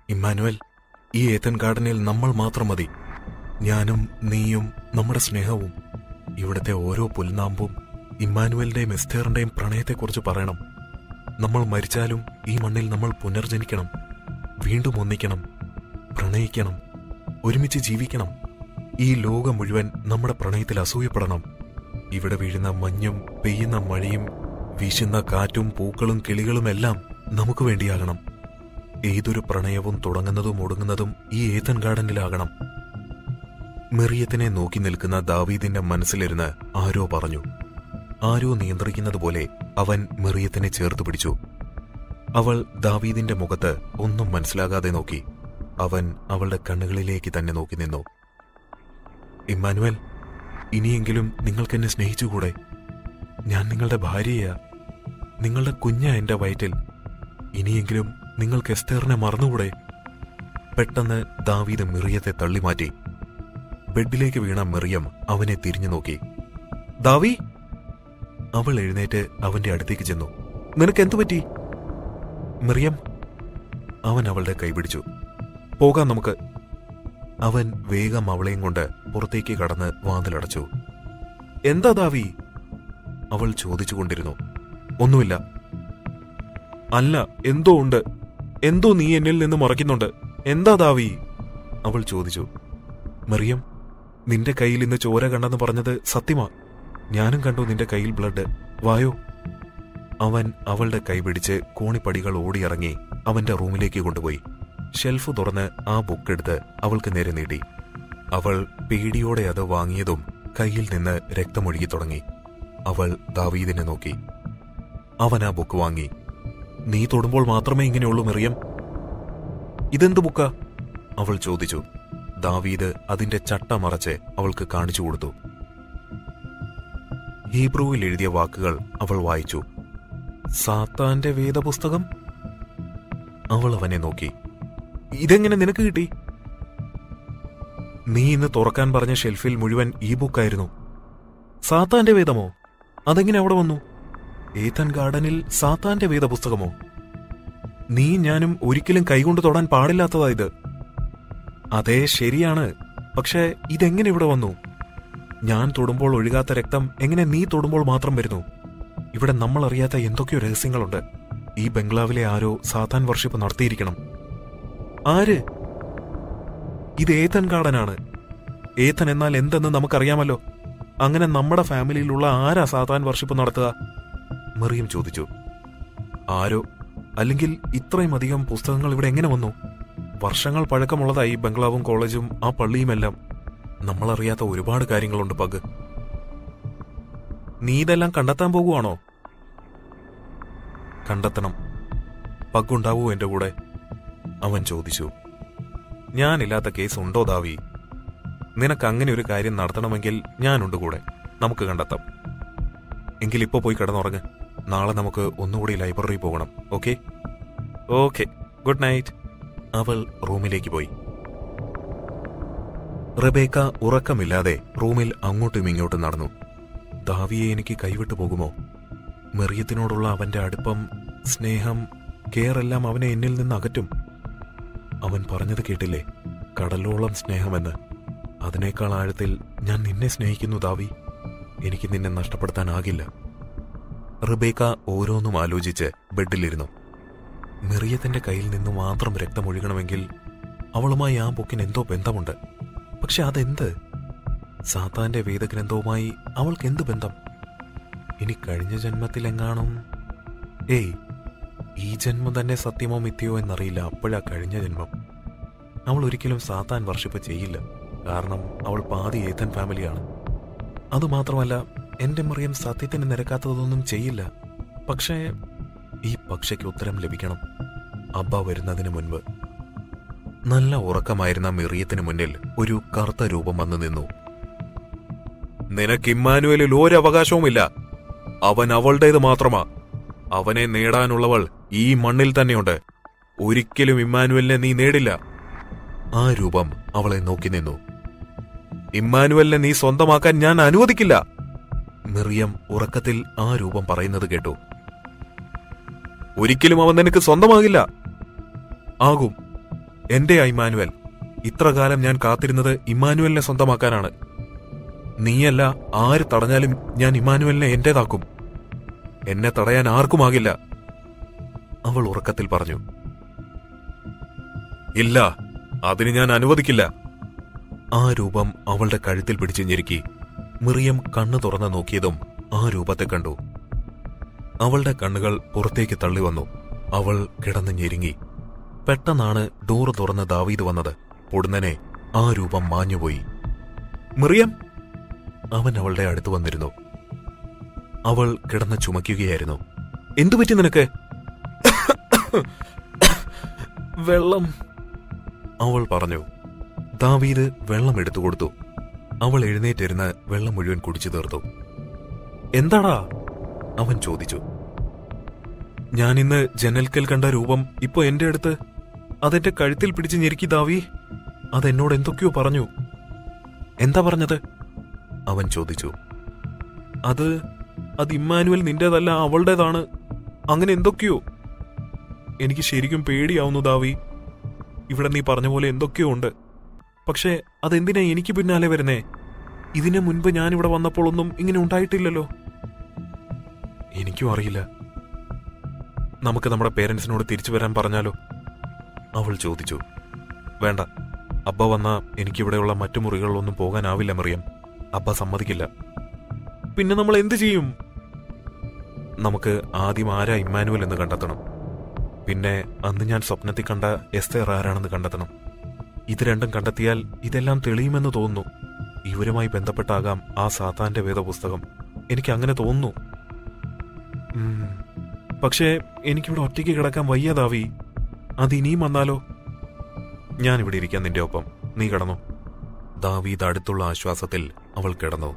Emmanuel ഈ ഏത്തൻ ഗാർഡനിൽ നമ്മൾ മാത്രം മതി ഞാനും നീയും നമ്മുടെ സ്നേഹവും ഇവിടുത്തെ ഓരോ പുൽനാമ്പും ഇമ്മാനുവലിന്റെയും എസ്തേറിന്റെയും പ്രണയത്തെക്കുറിച്ച് പറയണം നമ്മൾ മരിച്ചാലും ഈ മണ്ണിൽ നമ്മൾ പുനർജനിക്കണം വീണ്ടും ഒന്നിക്കണം പ്രണയിക്കണം ഒരുമിച്ച് ജീവിക്കണം ഈ ലോകം മുഴുവൻ നമ്മുടെ പ്രണയത്തിൽ അസൂയപ്പെടണം ഇവിടെ വീഴുന്ന മഞ്ഞും പെയ്യുന്ന മഴയും വീശുന്ന കാറ്റും പൂക്കളും കിളികളും എല്ലാം നമുക്ക് വേണ്ടിയാകണം ഏതൊരു പ്രണയവും തുടങ്ങുന്നതും ഒടുങ്ങുന്നതും ഈ ഏതൻ ഗാർഡനിലാകണം മെറിയത്തിനെ നോക്കി നിൽക്കുന്ന ദാവീദിന്റെ മനസ്സിലിരുന്ന് ആരോ പറഞ്ഞു ആരോ നിയന്ത്രിക്കുന്നത് പോലെ അവൻ മെറിയത്തിനെ ചേർത്ത് പിടിച്ചു അവൾ ദാവീദിന്റെ മുഖത്ത് ഒന്നും മനസ്സിലാകാതെ നോക്കി അവൻ അവളുടെ കണ്ണുകളിലേക്ക് തന്നെ നോക്കി നിന്നു ഇമ്മാനുവൽ ഇനിയെങ്കിലും നിങ്ങൾക്കെന്നെ സ്നേഹിച്ചുകൂടെ ഞാൻ നിങ്ങളുടെ ഭാര്യയാ നിങ്ങളുടെ കുഞ്ഞ എന്റെ വയറ്റിൽ ഇനിയെങ്കിലും നിങ്ങൾക്ക് എസ്തേറിനെ മറന്നുകൂടെ പെട്ടെന്ന് ദാവീദ് മിറിയത്തെ തള്ളിമാറ്റി ബെഡിലേക്ക് വീണ മിറിയം അവനെ തിരിഞ്ഞു നോക്കി ദാവി അവൾ എഴുന്നേറ്റ് അവന്റെ അടുത്തേക്ക് ചെന്നു നിനക്ക് എന്തു പറ്റി മിറിയം അവൻ അവളുടെ കൈപിടിച്ചു പോകാം നമുക്ക് അവൻ വേഗം അവളെയും കൊണ്ട് പുറത്തേക്ക് കടന്ന് വാതിലടച്ചു എന്താ ദാവി അവൾ ചോദിച്ചുകൊണ്ടിരുന്നു ഒന്നുമില്ല അല്ല എന്തോ ഉണ്ട് എന്തോ നീ എന്നിൽ നിന്ന് മറയ്ക്കുന്നുണ്ട് എന്താ ദാവി അവൾ ചോദിച്ചു മറിയം നിന്റെ കയ്യിൽ ഇന്ന് ചോര കണ്ടെന്ന് പറഞ്ഞത് സത്യമാ ഞാനും കണ്ടു നിന്റെ കയ്യിൽ ബ്ലഡ് വായോ അവൻ അവളുടെ കൈപിടിച്ച് കോണിപ്പടികൾ ഓടിയിറങ്ങി അവന്റെ റൂമിലേക്ക് കൊണ്ടുപോയി ഷെൽഫ് തുറന്ന് ആ ബുക്ക് എടുത്ത് അവൾക്ക് നേരെ നീട്ടി അവൾ പേടിയോടെ അത് വാങ്ങിയതും കയ്യിൽ നിന്ന് രക്തമൊഴുകി തുടങ്ങി അവൾ ദാവീദിനെ നോക്കി അവൻ ആ ബുക്ക് വാങ്ങി നീ തൊടുമ്പോൾ മാത്രമേ ഇങ്ങനെയുള്ളൂ മെറിയം ഇതെന്ത് ബുക്കാ അവൾ ചോദിച്ചു ദാവീദ് അതിന്റെ ചട്ട മറച്ച് അവൾക്ക് കാണിച്ചു കൊടുത്തു ഹീബ്രുവിൽ എഴുതിയ വാക്കുകൾ അവൾ വായിച്ചു സാത്താന്റെ വേദപുസ്തകം അവൾ അവനെ നോക്കി ഇതെങ്ങനെ നിനക്ക് കിട്ടി നീ ഇന്ന് തുറക്കാൻ പറഞ്ഞ ഷെൽഫിൽ മുഴുവൻ ഈ ബുക്കായിരുന്നു സാത്താന്റെ വേദമോ അതെങ്ങനെ അവിടെ വന്നു ഏതൻ ഗാർഡനിൽ സാത്താന്റെ വേദപുസ്തകമോ നീ ഞാനും ഒരിക്കലും കൈകൊണ്ട് തൊടാൻ പാടില്ലാത്തതാ ഇത് അതെ ശരിയാണ് പക്ഷേ ഇതെങ്ങനെ ഇവിടെ വന്നു ഞാൻ തൊടുമ്പോൾ ഒഴുകാത്ത രക്തം എങ്ങനെ നീ തൊടുമ്പോൾ മാത്രം വരുന്നു ഇവിടെ നമ്മൾ അറിയാത്ത എന്തൊക്കെയോ രഹസ്യങ്ങളുണ്ട് ഈ ബംഗ്ലാവിലെ ആരോ സാത്താൻ വർഷിപ്പ് നടത്തിയിരിക്കണം ആര് ഇത് ഏതൻ ഗാർഡനാണ് ഏതൻ എന്നാൽ എന്തെന്ന് നമുക്കറിയാമല്ലോ അങ്ങനെ നമ്മുടെ ഫാമിലിയിലുള്ള ആരാ സാത്താൻ വർഷിപ്പ് നടത്തുക മെറിയം ചോദിച്ചു ആരോ അല്ലെങ്കിൽ ഇത്രയും അധികം പുസ്തകങ്ങൾ ഇവിടെ എങ്ങനെ വന്നു വർഷങ്ങൾ പഴക്കമുള്ളതായി ബംഗ്ലാവും കോളേജും ആ പള്ളിയുമെല്ലാം നമ്മളറിയാത്ത ഒരുപാട് കാര്യങ്ങളുണ്ട് പഗ് നീ ഇതെല്ലാം കണ്ടെത്താൻ പോകുവാണോ കണ്ടെത്തണം പഗുണ്ടാവൂ എന്റെ കൂടെ അവൻ ചോദിച്ചു ഞാനില്ലാത്ത കേസ് ഉണ്ടോ ദാവി നിനക്ക് അങ്ങനെ ഒരു കാര്യം നടത്തണമെങ്കിൽ ഞാനുണ്ട് കൂടെ നമുക്ക് കണ്ടെത്താം എങ്കിൽ ഇപ്പോ പോയി കിടന്നുറങ്ങ് നാളെ നമുക്ക് ഒന്നുകൂടി ലൈബ്രറി പോകണം ഓക്കെ ഓക്കെ ഗുഡ് നൈറ്റ് അവൾ റൂമിലേക്ക് പോയി റബേക്ക ഉറക്കമില്ലാതെ റൂമിൽ അങ്ങോട്ടും ഇങ്ങോട്ടും നടന്നു ദാവിയെ എനിക്ക് കൈവിട്ടു പോകുമോ മെറിയത്തിനോടുള്ള അവന്റെ അടുപ്പം സ്നേഹം കെയർ എല്ലാം അവനെ എന്നിൽ നിന്ന് അകറ്റും അവൻ പറഞ്ഞത് കേട്ടില്ലേ കടലോളം സ്നേഹമെന്ന് അതിനേക്കാൾ ആഴത്തിൽ ഞാൻ നിന്നെ സ്നേഹിക്കുന്നു ദാവി എനിക്ക് നിന്നെ നഷ്ടപ്പെടുത്താനാകില്ല റിബേക്ക ഓരോന്നും ആലോചിച്ച് ബെഡിലിരുന്നു മെറിയത്തിന്റെ കയ്യിൽ നിന്ന് മാത്രം രക്തമൊഴുകണമെങ്കിൽ അവളുമായി ആ ബുക്കിന് എന്തോ ബന്ധമുണ്ട് പക്ഷെ അതെന്ത് സാത്താന്റെ വേദഗ്രന്ഥവുമായി അവൾക്ക് എന്ത് ബന്ധം ഇനി കഴിഞ്ഞ ജന്മത്തിലെങ്ങാനും ഏയ് ഈ ജന്മം തന്നെ സത്യമോ മിഥ്യയോ എന്നറിയില്ല അപ്പോഴാ കഴിഞ്ഞ ജന്മം അവൾ ഒരിക്കലും സാത്താൻ വർഷിപ്പ് ചെയ്യില്ല കാരണം അവൾ പാതി ഏതൻ ഫാമിലിയാണ് അതുമാത്രമല്ല എന്റെ മറിയം സത്യത്തിന് നിരക്കാത്തതൊന്നും ചെയ്യില്ല പക്ഷേ ഈ പക്ഷയ്ക്ക് ഉത്തരം ലഭിക്കണം അബ്ബ വരുന്നതിന് മുൻപ് നല്ല ഉറക്കമായിരുന്ന മിറിയത്തിന് മുന്നിൽ ഒരു കറുത്ത രൂപം വന്നു നിന്നു നിനക്ക് ഇമ്മാനുവലിൽ ഒരു അവകാശവുമില്ല അവൻ അവളുടേത് മാത്രമാ അവനെ നേടാനുള്ളവൾ ഈ മണ്ണിൽ തന്നെയുണ്ട് ഒരിക്കലും ഇമ്മാനുവലിനെ നീ നേടില്ല ആ രൂപം അവളെ നോക്കി നിന്നു ഇമ്മാനുവലിനെ നീ സ്വന്തമാക്കാൻ ഞാൻ അനുവദിക്കില്ല മിറിയം ഉറക്കത്തിൽ ആ രൂപം പറയുന്നത് കേട്ടു ഒരിക്കലും അവൻ നിനക്ക് സ്വന്തമാകില്ല ആകും എന്റെ ഇമ്മാനുവൽ ഇത്ര കാലം ഞാൻ കാത്തിരുന്നത് ഇമ്മാനുവലിനെ സ്വന്തമാക്കാനാണ് നീയല്ല ആര് തടഞ്ഞാലും ഞാൻ ഇമ്മാനുവലിനെ എന്റേതാക്കും എന്നെ തടയാൻ ആർക്കുമാകില്ല അവൾ ഉറക്കത്തിൽ പറഞ്ഞു ഇല്ല അതിന് ഞാൻ അനുവദിക്കില്ല ആ രൂപം അവളുടെ കഴുത്തിൽ പിടിച്ചു ഞെരുക്കി മിറിയം കണ്ണു തുറന്ന് നോക്കിയതും ആ രൂപത്തെ കണ്ടു അവളുടെ കണ്ണുകൾ പുറത്തേക്ക് തള്ളി വന്നു അവൾ കിടന്ന് ഞെരുങ്ങി പെട്ടെന്നാണ് ഡോർ തുറന്ന് ദാവീദ് വന്നത് പൊടുന്നനെ ആ രൂപം മാഞ്ഞുപോയി മിറിയം അവൻ അവളുടെ അടുത്ത് വന്നിരുന്നു അവൾ കിടന്ന് ചുമക്കുകയായിരുന്നു എന്തു പറ്റി നിനക്ക് വെള്ളം അവൾ പറഞ്ഞു ദാവീദ് വെള്ളം എടുത്തു കൊടുത്തു അവൾ എഴുന്നേറ്റിരുന്ന് വെള്ളം മുഴുവൻ കുടിച്ചു തീർത്തു എന്താടാ അവൻ ചോദിച്ചു ഞാൻ ഇന്ന് ജനൽക്കൽ കണ്ട രൂപം ഇപ്പൊ എന്റെ അടുത്ത് അതെന്റെ കഴുത്തിൽ പിടിച്ച് ഞെരുക്കി ദാവി അതെന്നോട് എന്തൊക്കെയോ പറഞ്ഞു എന്താ പറഞ്ഞത് അവൻ ചോദിച്ചു അത് അത് ഇമ്മാനുവൽ നിന്റേതല്ല അവളുടേതാണ് അങ്ങനെ എന്തൊക്കെയോ എനിക്ക് ശരിക്കും പേടിയാവുന്നു ദാവി ഇവിടെ നീ പറഞ്ഞ പോലെ എന്തൊക്കെയോ ഉണ്ട് പക്ഷേ അതെന്തിനാ എനിക്ക് പിന്നാലെ വരുന്നേ ഇതിനു മുൻപ് ഞാൻ ഇവിടെ വന്നപ്പോഴൊന്നും ഇങ്ങനെ ഉണ്ടായിട്ടില്ലല്ലോ എനിക്കും അറിയില്ല നമുക്ക് നമ്മുടെ പേരൻസിനോട് തിരിച്ചു വരാൻ പറഞ്ഞാലോ അവൾ ചോദിച്ചു വേണ്ട അബ്ബ വന്നാ എനിക്കിവിടെയുള്ള മറ്റു മുറികളിലൊന്നും പോകാനാവില്ല മറിയം അബ്ബ സമ്മതിക്കില്ല പിന്നെ നമ്മൾ എന്ത് ചെയ്യും നമുക്ക് ആദ്യം ആരാ ഇമ്മാനുവൽ എന്ന് കണ്ടെത്തണം പിന്നെ അന്ന് ഞാൻ സ്വപ്നത്തിൽ കണ്ട എസ്തേർ ആരാണെന്ന് കണ്ടെത്തണം ഇത് രണ്ടും കണ്ടെത്തിയാൽ ഇതെല്ലാം തെളിയുമെന്ന് തോന്നുന്നു ഇവരുമായി ബന്ധപ്പെട്ടാകാം ആ സാത്താന്റെ വേദപുസ്തകം എനിക്ക് അങ്ങനെ തോന്നുന്നു ഉം. പക്ഷേ എനിക്കിവിടെ ഒറ്റയ്ക്ക് കിടക്കാൻ വയ്യതാവി അത് ഇനിയും വന്നാലോ ഞാൻ ഇവിടെ ഇരിക്കാം നിന്റെ ഒപ്പം നീ കിടന്നു ദാവീദ് അടുത്തുള്ള ആശ്വാസത്തിൽ അവൾ കിടന്നു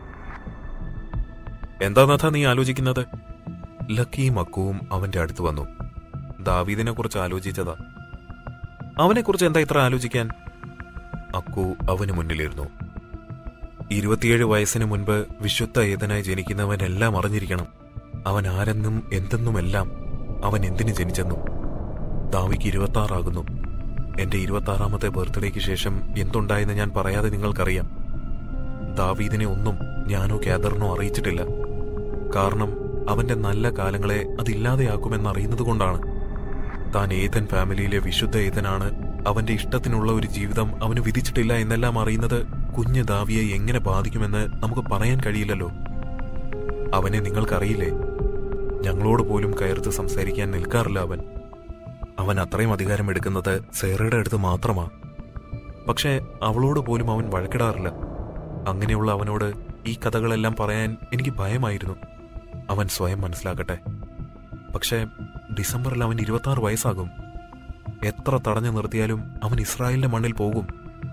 എന്താ നാഥ നീ ആലോചിക്കുന്നത് ലക്കിയും അക്കുവും അവന്റെ അടുത്ത് വന്നു ദാവീദിനെ കുറിച്ച് ആലോചിച്ചതാ അവനെക്കുറിച്ച് എന്താ ഇത്ര ആലോചിക്കാൻ അക്കു അവന് മുന്നിലിരുന്നു ഇരുപത്തിയേഴ് വയസ്സിന് മുൻപ് വിശുദ്ധ ഏതനായി ജനിക്കുന്നവനെല്ലാം അറിഞ്ഞിരിക്കണം അവൻ ആരെന്നും എന്തെന്നുമെല്ലാം അവൻ എന്തിനു ജനിച്ചെന്നും ദാവിക്ക് ഇരുപത്തി ആറാകുന്നു എന്റെ ഇരുപത്തി ആറാമത്തെ ബർത്ത്ഡേക്ക് ശേഷം എന്തുണ്ടായെന്ന് ഞാൻ പറയാതെ നിങ്ങൾക്കറിയാം ദാവീദിനെ ഒന്നും ഞാനോ കാദറിനോ അറിയിച്ചിട്ടില്ല കാരണം അവന്റെ നല്ല കാലങ്ങളെ അതില്ലാതെയാക്കുമെന്ന് അറിയുന്നത് കൊണ്ടാണ് താൻ ഏതൻ ഫാമിലിയിലെ വിശുദ്ധ ഏതനാണ് അവന്റെ ഇഷ്ടത്തിനുള്ള ഒരു ജീവിതം അവന് വിധിച്ചിട്ടില്ല എന്നെല്ലാം അറിയുന്നത് കുഞ്ഞ് ദാവിയെ എങ്ങനെ ബാധിക്കുമെന്ന് നമുക്ക് പറയാൻ കഴിയില്ലല്ലോ അവനെ നിങ്ങൾക്കറിയില്ലേ ഞങ്ങളോട് പോലും കയർത്ത് സംസാരിക്കാൻ നിൽക്കാറില്ല അവൻ അവൻ അത്രയും അധികാരം എടുക്കുന്നത് സേറയുടെ അടുത്ത് മാത്രമാ പക്ഷേ അവളോട് പോലും അവൻ വഴക്കിടാറില്ല അങ്ങനെയുള്ള അവനോട് ഈ കഥകളെല്ലാം പറയാൻ എനിക്ക് ഭയമായിരുന്നു അവൻ സ്വയം മനസ്സിലാക്കട്ടെ പക്ഷേ ഡിസംബറിൽ അവൻ ഇരുപത്തി ആറ് വയസ്സാകും എത്ര തടഞ്ഞു നിർത്തിയാലും അവൻ ഇസ്രായേലിന്റെ മണ്ണിൽ പോകും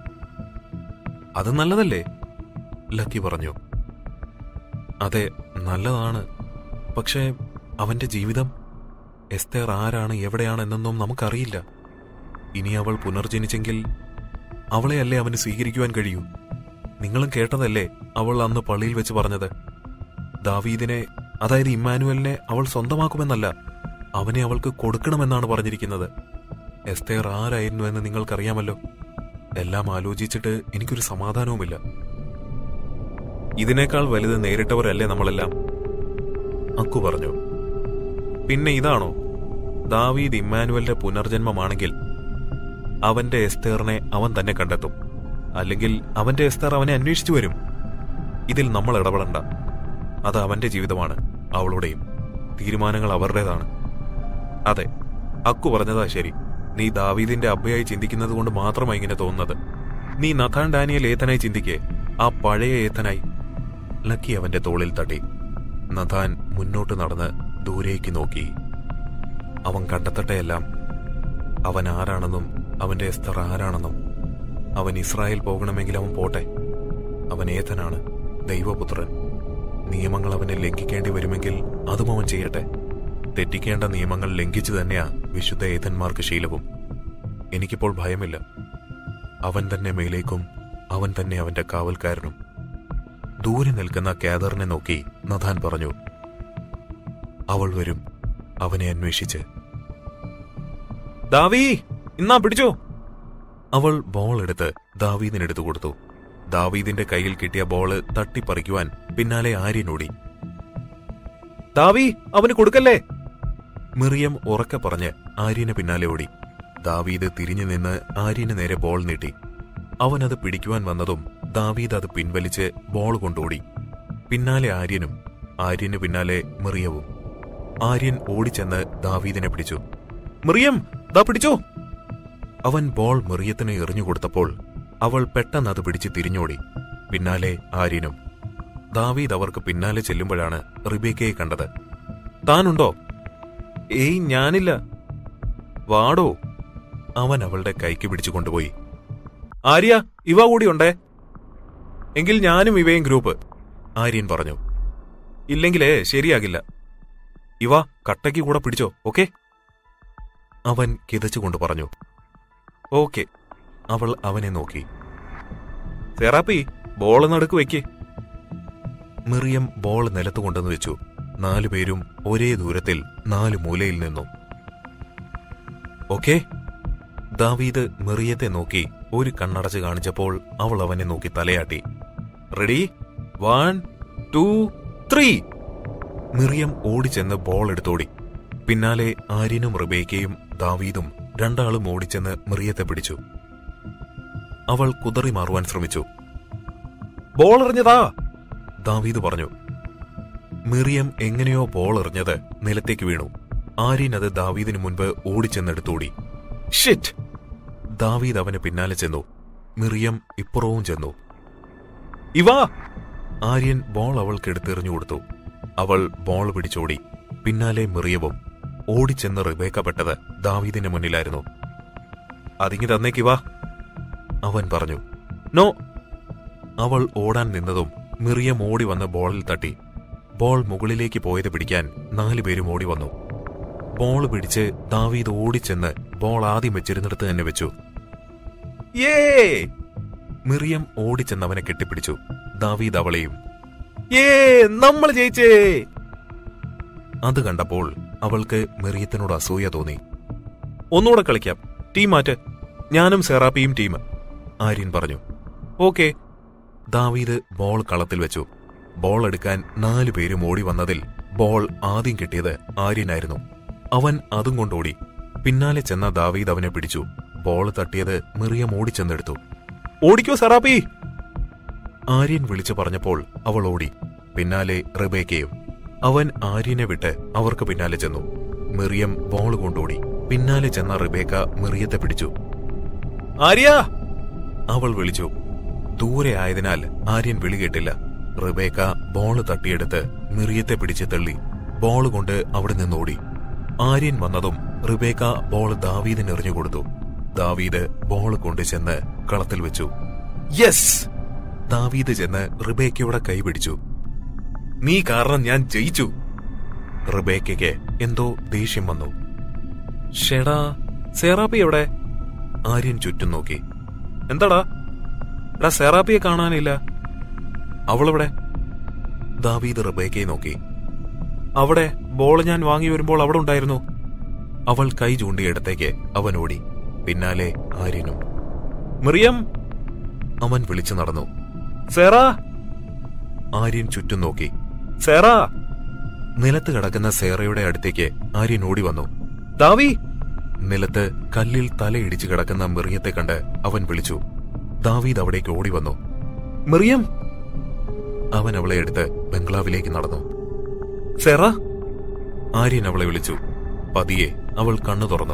അത് നല്ലതല്ലേ ലക്കി പറഞ്ഞു അതെ നല്ലതാണ് പക്ഷേ അവന്റെ ജീവിതം എസ്തേർ ആരാണ് എവിടെയാണ് എന്നൊന്നും നമുക്കറിയില്ല ഇനി അവൾ പുനർജനിച്ചെങ്കിൽ അവളെയല്ലേ അവന് സ്വീകരിക്കുവാൻ കഴിയൂ നിങ്ങളും കേട്ടതല്ലേ അവൾ അന്ന് പള്ളിയിൽ വെച്ച് പറഞ്ഞത് ദാവീദിനെ അതായത് ഇമ്മാനുവലിനെ അവൾ സ്വന്തമാക്കുമെന്നല്ല അവനെ അവൾക്ക് കൊടുക്കണമെന്നാണ് പറഞ്ഞിരിക്കുന്നത് എസ്തേർ ആരായിരുന്നു എന്ന് നിങ്ങൾക്കറിയാമല്ലോ എല്ലാം ആലോചിച്ചിട്ട് എനിക്കൊരു സമാധാനവുമില്ല ഇതിനേക്കാൾ വലുത് നേരിട്ടവരല്ലേ നമ്മളെല്ലാം അക്കു പറഞ്ഞു പിന്നെ ഇതാണോ ദാവീദ് ഇമ്മാനുവലിന്റെ പുനർജന്മമാണെങ്കിൽ അവന്റെ എസ്തേറിനെ അവൻ തന്നെ കണ്ടെത്തും അല്ലെങ്കിൽ അവന്റെ എസ്തേർ അവനെ അന്വേഷിച്ചു വരും ഇതിൽ നമ്മൾ ഇടപെടണ്ട അത് അവന്റെ ജീവിതമാണ് അവളുടെയും തീരുമാനങ്ങൾ അവരുടേതാണ് അതെ അക്കു പറഞ്ഞതാ ശരി നീ ദാവീദിന്റെ അബ്ബയായി ചിന്തിക്കുന്നത് കൊണ്ട് മാത്രമാണ് ഇങ്ങനെ തോന്നുന്നത് നീ നഥാൻ ഡാനിയൽ ഏത്തനായി ചിന്തിക്കേ ആ പഴയ ഏത്തനായി ലക്കി അവന്റെ തോളിൽ തട്ടി നഥാൻ മുന്നോട്ട് നടന്ന് ദൂരേക്ക് നോക്കി അവൻ കണ്ടെത്തട്ടെയെല്ലാം അവൻ ആരാണെന്നും അവന്റെ എസ്തർ ആരാണെന്നും അവൻ ഇസ്രായേൽ പോകണമെങ്കിൽ അവൻ പോട്ടെ അവൻ ഏതനാണ് ദൈവപുത്രൻ നിയമങ്ങൾ അവനെ ലംഘിക്കേണ്ടി വരുമെങ്കിൽ അതും അവൻ ചെയ്യട്ടെ തെറ്റിക്കേണ്ട നിയമങ്ങൾ ലംഘിച്ചു തന്നെയാ വിശുദ്ധ ഏതന്മാർക്ക് ശീലവും എനിക്കിപ്പോൾ ഭയമില്ല അവൻ തന്നെ മേലേക്കും അവൻ തന്നെ അവന്റെ കാവൽക്കാരനും ദൂരെ നിൽക്കുന്ന കാദറിനെ നോക്കി നഥാൻ പറഞ്ഞു അവൾ വരും അവനെ അന്വേഷിച്ച് ദാവി ഇന്നാ പിടിച്ചോ അവൾ ബോൾ എടുത്ത് ദാവീദിനെടുത്തു കൊടുത്തു ദാവീദിന്റെ കയ്യിൽ കിട്ടിയ ബോള് തട്ടിപ്പറിക്കുവാൻ പിന്നാലെ ആര്യനോടി ദാവി അവന് കൊടുക്കല്ലേ മിറിയം ഉറക്കെ പറഞ്ഞ് ആര്യന് പിന്നാലെ ഓടി ദാവീദ് തിരിഞ്ഞു നിന്ന് ആര്യന് നേരെ ബോൾ നീട്ടി അവനത് പിടിക്കുവാൻ വന്നതും ദാവീദ് അത് പിൻവലിച്ച് ബോൾ കൊണ്ടോടി പിന്നാലെ ആര്യനും ആര്യന് പിന്നാലെ മിറിയവും ആര്യൻ ഓടിച്ചെന്ന് ദാവീദിനെ പിടിച്ചു മിറിയം ദാ പിടിച്ചോ അവൻ ബോൾ മിറിയത്തിന് എറിഞ്ഞുകൊടുത്തപ്പോൾ അവൾ പെട്ടെന്ന് അത് പിടിച്ച് തിരിഞ്ഞോടി പിന്നാലെ ആര്യനും ദാവീദ് അവർക്ക് പിന്നാലെ ചെല്ലുമ്പോഴാണ് റിബേക്കയെ കണ്ടത് താനുണ്ടോ ഏയ് ഞാനില്ല വാടോ അവൻ അവളുടെ കൈക്ക് പിടിച്ചു കൊണ്ടുപോയി ആര്യ ഇവ കൂടി ഉണ്ടേ എങ്കിൽ ഞാനും ഇവയും ഗ്രൂപ്പ് ആര്യൻ പറഞ്ഞു ഇല്ലെങ്കിലേ ശരിയാകില്ല ഇവ കട്ടയ്ക്ക് കൂടെ പിടിച്ചോ ഓക്കെ അവൻ കിതച്ചുകൊണ്ട് പറഞ്ഞു ഓക്കെ അവൾ അവനെ നോക്കി സെറാപ്പി ബോൾ നടുക്ക് വെക്ക് മിറിയം ബോൾ നിലത്ത് കൊണ്ടുവന്ന് വെച്ചു നാലുപേരും ഒരേ ദൂരത്തിൽ നാല് മൂലയിൽ നിന്നു ഓക്കെ ദാവീദ് മിറിയത്തെ നോക്കി ഒരു കണ്ണടച്ച് കാണിച്ചപ്പോൾ അവൾ അവനെ നോക്കി തലയാട്ടി ready one two three Miriam ഓടിച്ചെന്ന് ബോൾ എടുത്തോടി പിന്നാലെ ആര്യനും റിബേക്കയും ദാവീദും രണ്ടാളും ഓടിച്ചെന്ന് മിറിയത്തെ പിടിച്ചു അവൾ കുതറി മാറുവാൻ ശ്രമിച്ചു ബോൾ എറിഞ്ഞതാ ദാവീദ് പറഞ്ഞു മിറിയം എങ്ങനെയോ ബോൾ എറിഞ്ഞത് നിലത്തേക്ക് വീണു ആര്യൻ അത് ദാവീദിന് മുൻപ് ഓടിച്ചെന്നെടുത്തോടി ഷിറ്റ് ദാവീദ് അവന് പിന്നാലെ ചെന്നു മിറിയം ഇപ്പുറവും ചെന്നു ഇവാ ആര്യൻ ബോൾ അവൾക്ക് എടുത്തെറിഞ്ഞു കൊടുത്തു അവൾ ബോൾ പിടിച്ചോടി പിന്നാലെ മിറിയവും ഓടിച്ചെന്ന് റിബേക്കപ്പെട്ടത് ദാവീദിന് മുന്നിലായിരുന്നു അതിങ്ങി തന്നേക്കിവാ അവൻ പറഞ്ഞു നോ അവൾ ഓടാൻ നിന്നതും മിറിയം ഓടി വന്ന് ബോളിൽ തട്ടി ബോൾ മുകളിലേക്ക് പോയത് പിടിക്കാൻ നാലുപേരും ഓടി വന്നു ബോൾ പിടിച്ച് ദാവീദ് ഓടിച്ചെന്ന് ബോൾ ആദ്യം വെച്ചിരുന്നിടത്ത് തന്നെ വെച്ചു യേ മിറിയം ഓടിച്ചെന്ന് അവനെ കെട്ടിപ്പിടിച്ചു ദാവീദ് അവളെയും ഏ നമ്മൾ ജയിച്ചേ അത് കണ്ടപ്പോൾ അവൾക്ക് മിറിയത്തിനോട് അസൂയ തോന്നി ഒന്നുകൂടെ കളിക്കാം ടീം മാറ്റ് ഞാനും സെറാപ്പിയും ടീം ആര്യൻ പറഞ്ഞു ഓക്കെ ദാവീദ് ബോൾ കളത്തിൽ വെച്ചു ബോൾ എടുക്കാൻ നാലു പേരും ഓടി വന്നതിൽ ബോൾ ആദ്യം കിട്ടിയത് ആര്യനായിരുന്നു അവൻ അതും കൊണ്ടോടി പിന്നാലെ ചെന്ന ദാവീദ് അവനെ പിടിച്ചു ബോൾ തട്ടിയത് മിറിയം ഓടിച്ചെന്നെടുത്തു ഓടിക്കോ സെറാപ്പി ആര്യൻ വിളിച്ചു പറഞ്ഞപ്പോൾ അവൾ ഓടി പിന്നാലെ റിബേക്കയും അവൻ ആര്യനെ വിട്ട് അവർക്ക് പിന്നാലെ ചെന്നു മിറിയം ബോൾ കൊണ്ടോടി പിന്നാലെ ചെന്ന റിബേക്ക മിറിയത്തെ പിടിച്ചു ആര്യ അവൾ വിളിച്ചു ദൂരെ ആയതിനാൽ ആര്യൻ വിളി കേട്ടില്ല റിബേക്ക ബോള് തട്ടിയെടുത്ത് മിറിയത്തെ പിടിച്ച് തള്ളി ബോൾ കൊണ്ട് അവിടെ നിന്നോടി ആര്യൻ വന്നതും റിബേക്ക ബോൾ ദാവീദിന് എറിഞ്ഞു കൊടുത്തു ദാവീദ് ബോൾ കൊണ്ട് ചെന്ന് കളത്തിൽ വെച്ചു യെസ് ദാവീദ് ചെന്ന് റിബേക്കയുടെ കൈ പിടിച്ചു നീ കാരണം ഞാൻ ജയിച്ചു റിബേക്കയ്ക്ക് എന്തോ ദേഷ്യം വന്നു ഷെടാ സെറാപ്പി എവിടെ ആര്യൻ ചുറ്റും നോക്കി എന്താടാ എടാ സെറാപ്പിയെ കാണാനില്ല അവളെവിടെ ദാവീദ് റിബേക്കയെ നോക്കി അവിടെ ബോൾ ഞാൻ വാങ്ങി വരുമ്പോൾ അവിടെ ഉണ്ടായിരുന്നു അവൾ കൈ ചൂണ്ടിയിടത്തേക്ക് അവൻ ഓടി പിന്നാലെ ആര്യനും മിറിയം അവൻ വിളിച്ചു നടന്നു സേറാ ആര്യൻ ചുറ്റും നോക്കി സേറാ നിലത്ത് കിടക്കുന്ന സേറയുടെ അടുത്തേക്ക് ആര്യൻ ഓടി വന്നു ദാവി നിലത്ത് കല്ലിൽ തലയിടിച്ച് കിടക്കുന്ന മിറിയത്തെ കണ്ട് അവൻ വിളിച്ചു ദാവീദ് അവിടേക്ക് ഓടി വന്നു മിറിയം അവൻ അവളെ എടുത്ത് ബംഗ്ലാവിലേക്ക് നടന്നു സെറ ആര്യൻ അവളെ വിളിച്ചു പതിയെ അവൾ കണ്ണു തുറന്നു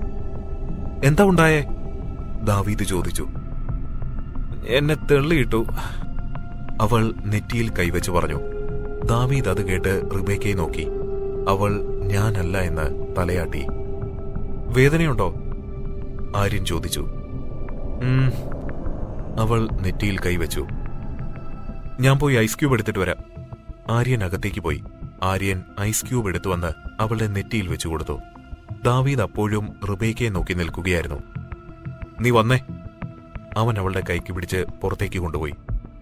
എന്താ ഉണ്ടായേ ദാവീദ് ചോദിച്ചു എന്നെ തെള്ളിയിട്ടു അവൾ നെറ്റിയിൽ കൈവച്ച് പറഞ്ഞു ദാവീദ് അത് കേട്ട് റിബേക്കയെ നോക്കി അവൾ ഞാനല്ല എന്ന് തലയാട്ടി വേദനയുണ്ടോ ആര്യൻ ചോദിച്ചു "ഉം." അവൾ നെറ്റിയിൽ കൈവച്ചു ഞാൻ പോയി ഐസ് ക്യൂബ് എടുത്തിട്ട് വരാം ആര്യൻ അകത്തേക്ക് പോയി ആര്യൻ ഐസ് ക്യൂബ് എടുത്തു വന്ന് അവളുടെ നെറ്റിയിൽ വെച്ചു കൊടുത്തു ദാവീദ് അപ്പോഴും റിബേക്കയെ നോക്കി നിൽക്കുകയായിരുന്നു നീ വന്നേ അവൻ അവളുടെ കൈക്ക് പിടിച്ച് പുറത്തേക്ക് കൊണ്ടുപോയി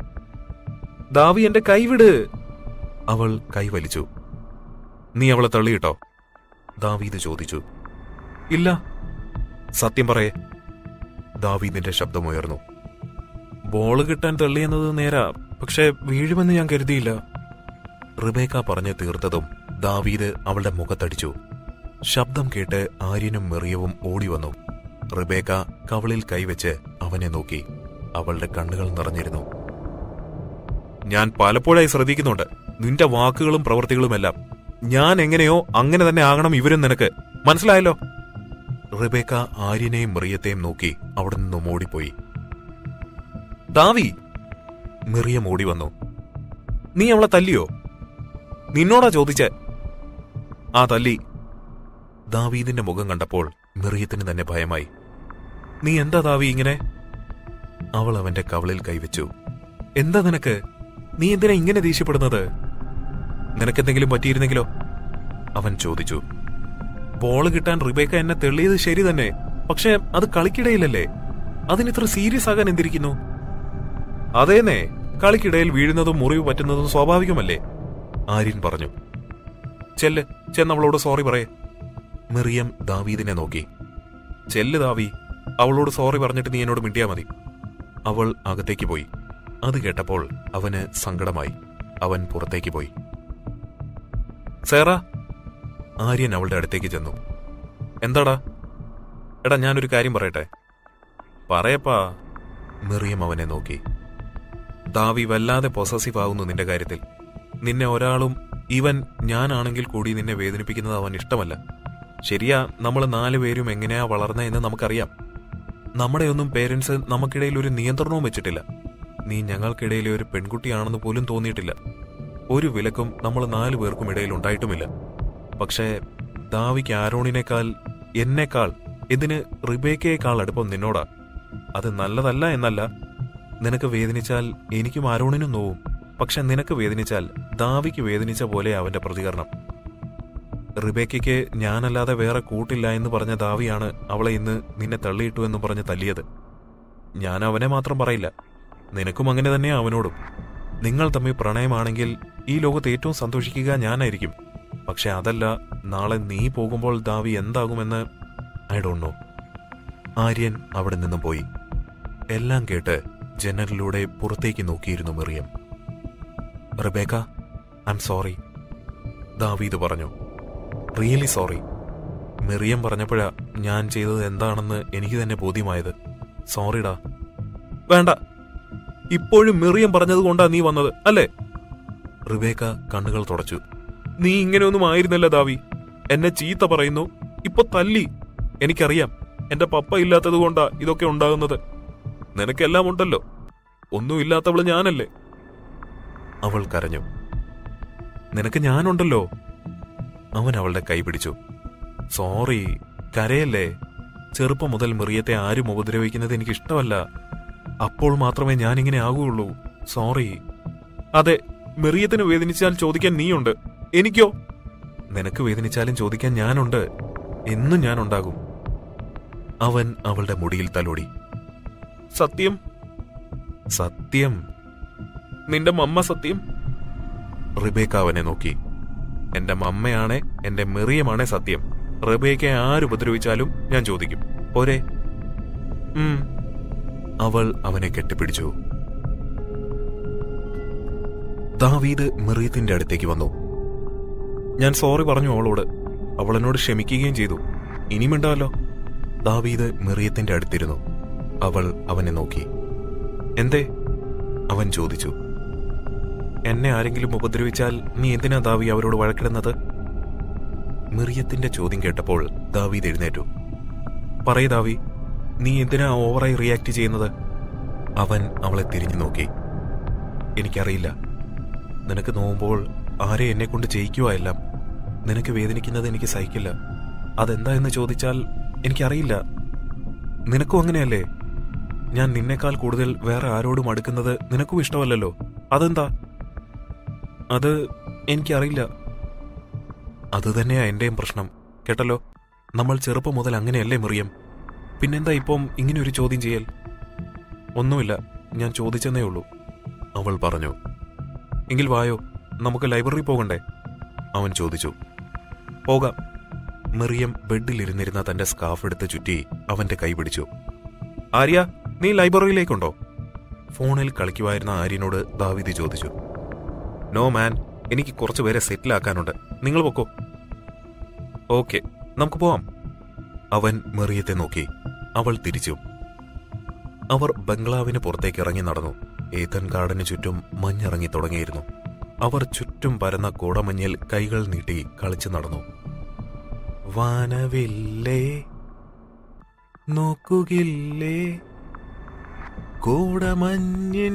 ദാവി എന്റെ കൈവിട് അവൾ കൈ വലിച്ചു നീ അവളെ തള്ളിയിട്ടോ ദാവീദ് ചോദിച്ചു ഇല്ല സത്യം പറയേ ദാവീദിന്റെ ശബ്ദമുയർന്നു ബോൾ കിട്ടാൻ തള്ളിയെന്നത് നേരാ പക്ഷെ വീഴുമെന്ന് ഞാൻ കരുതിയില്ല റിബേക്ക പറഞ്ഞു തീർത്തതും ദാവീദ് അവളുടെ മുഖത്തടിച്ചു ശബ്ദം കേട്ട് ആര്യനും മെറിയവും ഓടി വന്നു റിബേക്ക കവളിൽ കൈവച്ച് അവനെ നോക്കി അവളുടെ കണ്ണുകൾ നിറഞ്ഞിരുന്നു ഞാൻ പലപ്പോഴായി ശ്രദ്ധിക്കുന്നുണ്ട് നിന്റെ വാക്കുകളും പ്രവൃത്തികളുമെല്ലാം ഞാൻ എങ്ങനെയോ അങ്ങനെ തന്നെ ആകണം ഇവരും നിനക്ക് മനസ്സിലായല്ലോ റിബേക്ക ആര്യനെയും മെറിയത്തെയും നോക്കി അവിടെ നിന്നും ഓടിപ്പോയി ദാവി മെറിയം ഓടി വന്നു നീ അവളെ തല്ലിയോ നിന്നോടാ ചോദിച്ചേ ആ തല്ലി ദാവീദിന്റെ മുഖം കണ്ടപ്പോൾ മെറിയത്തിന് തന്നെ ഭയമായി നീ എന്താ ദാവി ഇങ്ങനെ അവൾ അവന്റെ കവളിൽ കൈവച്ചു എന്താ നിനക്ക് നീ എന്തിനാ ഇങ്ങനെ ദേഷ്യപ്പെടുന്നത് നിനക്കെന്തെങ്കിലും പറ്റിയിരുന്നെങ്കിലോ അവൻ ചോദിച്ചു ബോള് കിട്ടാൻ റിബേക്ക എന്നെ തെള്ളിയത് ശരി തന്നെ പക്ഷെ അത് കളിക്കിടയിലല്ലേ അതിനിത്ര സീരിയസ് ആകാൻ എന്തിരിക്കുന്നു അതേന്നേ കളിക്കിടയിൽ വീഴുന്നതും മുറിവ് പറ്റുന്നതും സ്വാഭാവികമല്ലേ ആര്യൻ പറഞ്ഞു ചെല്ല് ചെന്നവളോട് സോറി പറയേ മെറിയം ദാവീദിനെ നോക്കി ചെല്ല് ദാവി അവളോട് സോറി പറഞ്ഞിട്ട് നീ എന്നോട് മിണ്ടിയാ മതി അവൾ അകത്തേക്ക് പോയി അത് കേട്ടപ്പോൾ അവന് സങ്കടമായി അവൻ പുറത്തേക്ക് പോയി സേറ ആര്യൻ അവളുടെ അടുത്തേക്ക് ചെന്നു എന്താടാ എടാ ഞാനൊരു കാര്യം പറയട്ടെ പറയപ്പാ മെറിയം അവനെ നോക്കി ദാവി വല്ലാതെ പൊസസീവ് ആവുന്നു നിന്റെ കാര്യത്തിൽ നിന്നെ ഒരാളും ഇവൻ ഞാനാണെങ്കിൽ കൂടി നിന്നെ വേദനിപ്പിക്കുന്നത് അവൻ ഇഷ്ടമല്ല ശരിയാ നമ്മൾ നാലുപേരും എങ്ങനെയാ വളർന്ന എന്ന് നമുക്കറിയാം നമ്മുടെയൊന്നും പേരൻസ് നമുക്കിടയിൽ ഒരു നിയന്ത്രണവും വെച്ചിട്ടില്ല നീ ഞങ്ങൾക്കിടയിലെ ഒരു പെൺകുട്ടിയാണെന്ന് പോലും തോന്നിയിട്ടില്ല ഒരു വിലക്കും നമ്മൾ നാലു പേർക്കും ഇടയിൽ ഉണ്ടായിട്ടുമില്ല പക്ഷേ ദാവിക്ക് ആരോണിനേക്കാൾ എന്നേക്കാൾ ഇതിന് റിബേക്കയേക്കാൾ അടുപ്പം നിന്നോടാ അത് നല്ലതല്ല എന്നല്ല നിനക്ക് വേദനിച്ചാൽ എനിക്കും ആരോണിനും നോവും പക്ഷെ നിനക്ക് വേദനിച്ചാൽ ദാവിക്ക് വേദനിച്ച പോലെ അവന്റെ പ്രതികരണം റിബേക്കയ്ക്ക് ഞാനല്ലാതെ വേറെ കൂട്ടില്ല എന്ന് പറഞ്ഞ ദാവിയാണ് അവളെ ഇന്ന് നിന്നെ തള്ളിയിട്ടു എന്ന് പറഞ്ഞ് തല്ലിയത് ഞാൻ അവനെ മാത്രം പറയില്ല നിനക്കും അങ്ങനെ തന്നെയാ അവനോടും നിങ്ങൾ തമ്മിൽ പ്രണയമാണെങ്കിൽ ഈ ലോകത്ത് ഏറ്റവും സന്തോഷിക്കുക ഞാനായിരിക്കും പക്ഷെ അതല്ല നാളെ നീ പോകുമ്പോൾ ദാവി എന്താകുമെന്ന് ഐ ഡോണ്ട് നോ ആര്യൻ അവിടെ നിന്നും പോയി എല്ലാം കേട്ട് ജനലിലൂടെ പുറത്തേക്ക് നോക്കിയിരുന്നു Miriam Rebecca I'm sorry David പറഞ്ഞു റിയലി സോറി മെറിയം പറഞ്ഞപ്പോഴാ ഞാൻ ചെയ്തത് എന്താണെന്ന് എനിക്ക് തന്നെ ബോധ്യമായത് സോറിടാ വേണ്ട ഇപ്പോഴും മെറിയം പറഞ്ഞത് കൊണ്ടാ നീ വന്നത് അല്ലേ റിബേക്ക കണ്ണുകൾ തുടച്ചു നീ ഇങ്ങനെയൊന്നും ആയിരുന്നല്ല ദാവി എന്നെ ചീത്ത പറയുന്നു ഇപ്പൊ തല്ലി എനിക്കറിയാം എന്റെ പപ്പ ഇല്ലാത്തത് കൊണ്ടാ ഇതൊക്കെ ഉണ്ടാകുന്നത് നിനക്കെല്ലാം ഉണ്ടല്ലോ ഒന്നുമില്ലാത്തവള് ഞാനല്ലേ അവൾ കരഞ്ഞു നിനക്ക് ഞാനുണ്ടല്ലോ അവൻ അവളുടെ കൈ പിടിച്ചു സോറി കരയല്ലേ ചെറുപ്പം മുതൽ മെറിയത്തെ ആരും ഉപദ്രവിക്കുന്നത് എനിക്ക് ഇഷ്ടമല്ല അപ്പോൾ മാത്രമേ ഞാൻ ഇങ്ങനെ ആകുകയുള്ളൂ സോറി അതെ മെറിയത്തിന് വേദനിച്ചാൽ ചോദിക്കാൻ നീയുണ്ട് എനിക്കോ നിനക്ക് വേദനിച്ചാലും ചോദിക്കാൻ ഞാനുണ്ട് എന്നും ഞാനുണ്ടാകും അവൻ അവളുടെ മുടിയിൽ തലോടി സത്യം സത്യം നിന്റെ മമ്മ സത്യം റിബേക്ക അവനെ നോക്കി എന്റെ മമ്മയാണേ എന്റെ മെറിയമാണേ സത്യം റിബേക്ക ആരുപദ്രവിച്ചാലും ഞാൻ ചോദിക്കും പോരെ ഉം അവൾ അവനെ കെട്ടിപ്പിടിച്ചു ദാവീദ് മെറിയത്തിന്റെ അടുത്തേക്ക് വന്നു ഞാൻ സോറി പറഞ്ഞു അവളോട് അവൾ എന്നോട് ക്ഷമിക്കുകയും ചെയ്തു ഇനി മിണ്ടാലോ ദാവീദ് മെറിയത്തിന്റെ അടുത്തിരുന്നു അവൾ അവനെ നോക്കി എന്തേ അവൻ ചോദിച്ചു എന്നെ ആരെങ്കിലും ഉപദ്രവിച്ചാൽ നീ എന്തിനാ ദാവി അവരോട് വഴക്കിടുന്നത് മിറിയത്തിന്റെ ചോദ്യം കേട്ടപ്പോൾ ദാവീദ് എഴുന്നേറ്റു പറയ് ദാവി നീ എന്തിനാ ഓവറായി റിയാക്ട് ചെയ്യുന്നത് അവൻ അവളെ തിരിഞ്ഞു നോക്കി എനിക്കറിയില്ല നിനക്ക് നോവുമ്പോൾ ആരെ എന്നെ കൊണ്ട് ചെയ്യിക്കുവാ എല്ലാം നിനക്ക് വേദനിക്കുന്നത് എനിക്ക് സഹിക്കില്ല അതെന്താ എന്ന് ചോദിച്ചാൽ എനിക്കറിയില്ല നിനക്കും അങ്ങനെയല്ലേ ഞാൻ നിന്നേക്കാൾ കൂടുതൽ വേറെ ആരോടും അടുക്കുന്നത് നിനക്കും ഇഷ്ടമല്ലല്ലോ അതെന്താ അത് എനിക്കറിയില്ല അത് തന്നെയാ എന്റെയും പ്രശ്നം കേട്ടല്ലോ നമ്മൾ ചെറുപ്പം മുതൽ അങ്ങനെയല്ലേ മെറിയം പിന്നെന്താ ഇപ്പം ഇങ്ങനെ ഒരു ചോദ്യം ചെയ്യൽ ഒന്നുമില്ല ഞാൻ ചോദിച്ചെന്നേ ഉള്ളൂ അവൾ പറഞ്ഞു എങ്കിൽ വായോ നമുക്ക് ലൈബ്രറി പോകണ്ടേ അവൻ ചോദിച്ചു പോകാം മെറിയം ബെഡിലിരുന്നിരുന്ന തന്റെ സ്കാഫ് എടുത്ത് ചുറ്റി അവന്റെ കൈ പിടിച്ചു ആര്യ നീ ലൈബ്രറിയിലേക്കുണ്ടോ ഫോണിൽ കളിക്കുമായിരുന്ന ആര്യനോട് ദാവീദ് ചോദിച്ചു നോ മാൻ എനിക്ക് കുറച്ച് പേരെ സെറ്റിലാക്കാനുണ്ട് നിങ്ങൾ പൊക്കോ ഓക്കെ നമുക്ക് പോവാം അവൻ മെറിയത്തെ നോക്കി അവൾ തിരിച്ചു അവർ ബംഗ്ലാവിന് പുറത്തേക്ക് ഇറങ്ങി നടന്നു ഏതൻ ഗാർഡന് ചുറ്റും മഞ്ഞിറങ്ങി തുടങ്ങിയിരുന്നു അവർ ചുറ്റും പരന്ന കൂടമഞ്ഞിൽ കൈകൾ നീട്ടി കളിച്ചു നടന്നു വാനവില്ലേ നോക്കുകില്ലേ കൂടമഞ്ഞിൻ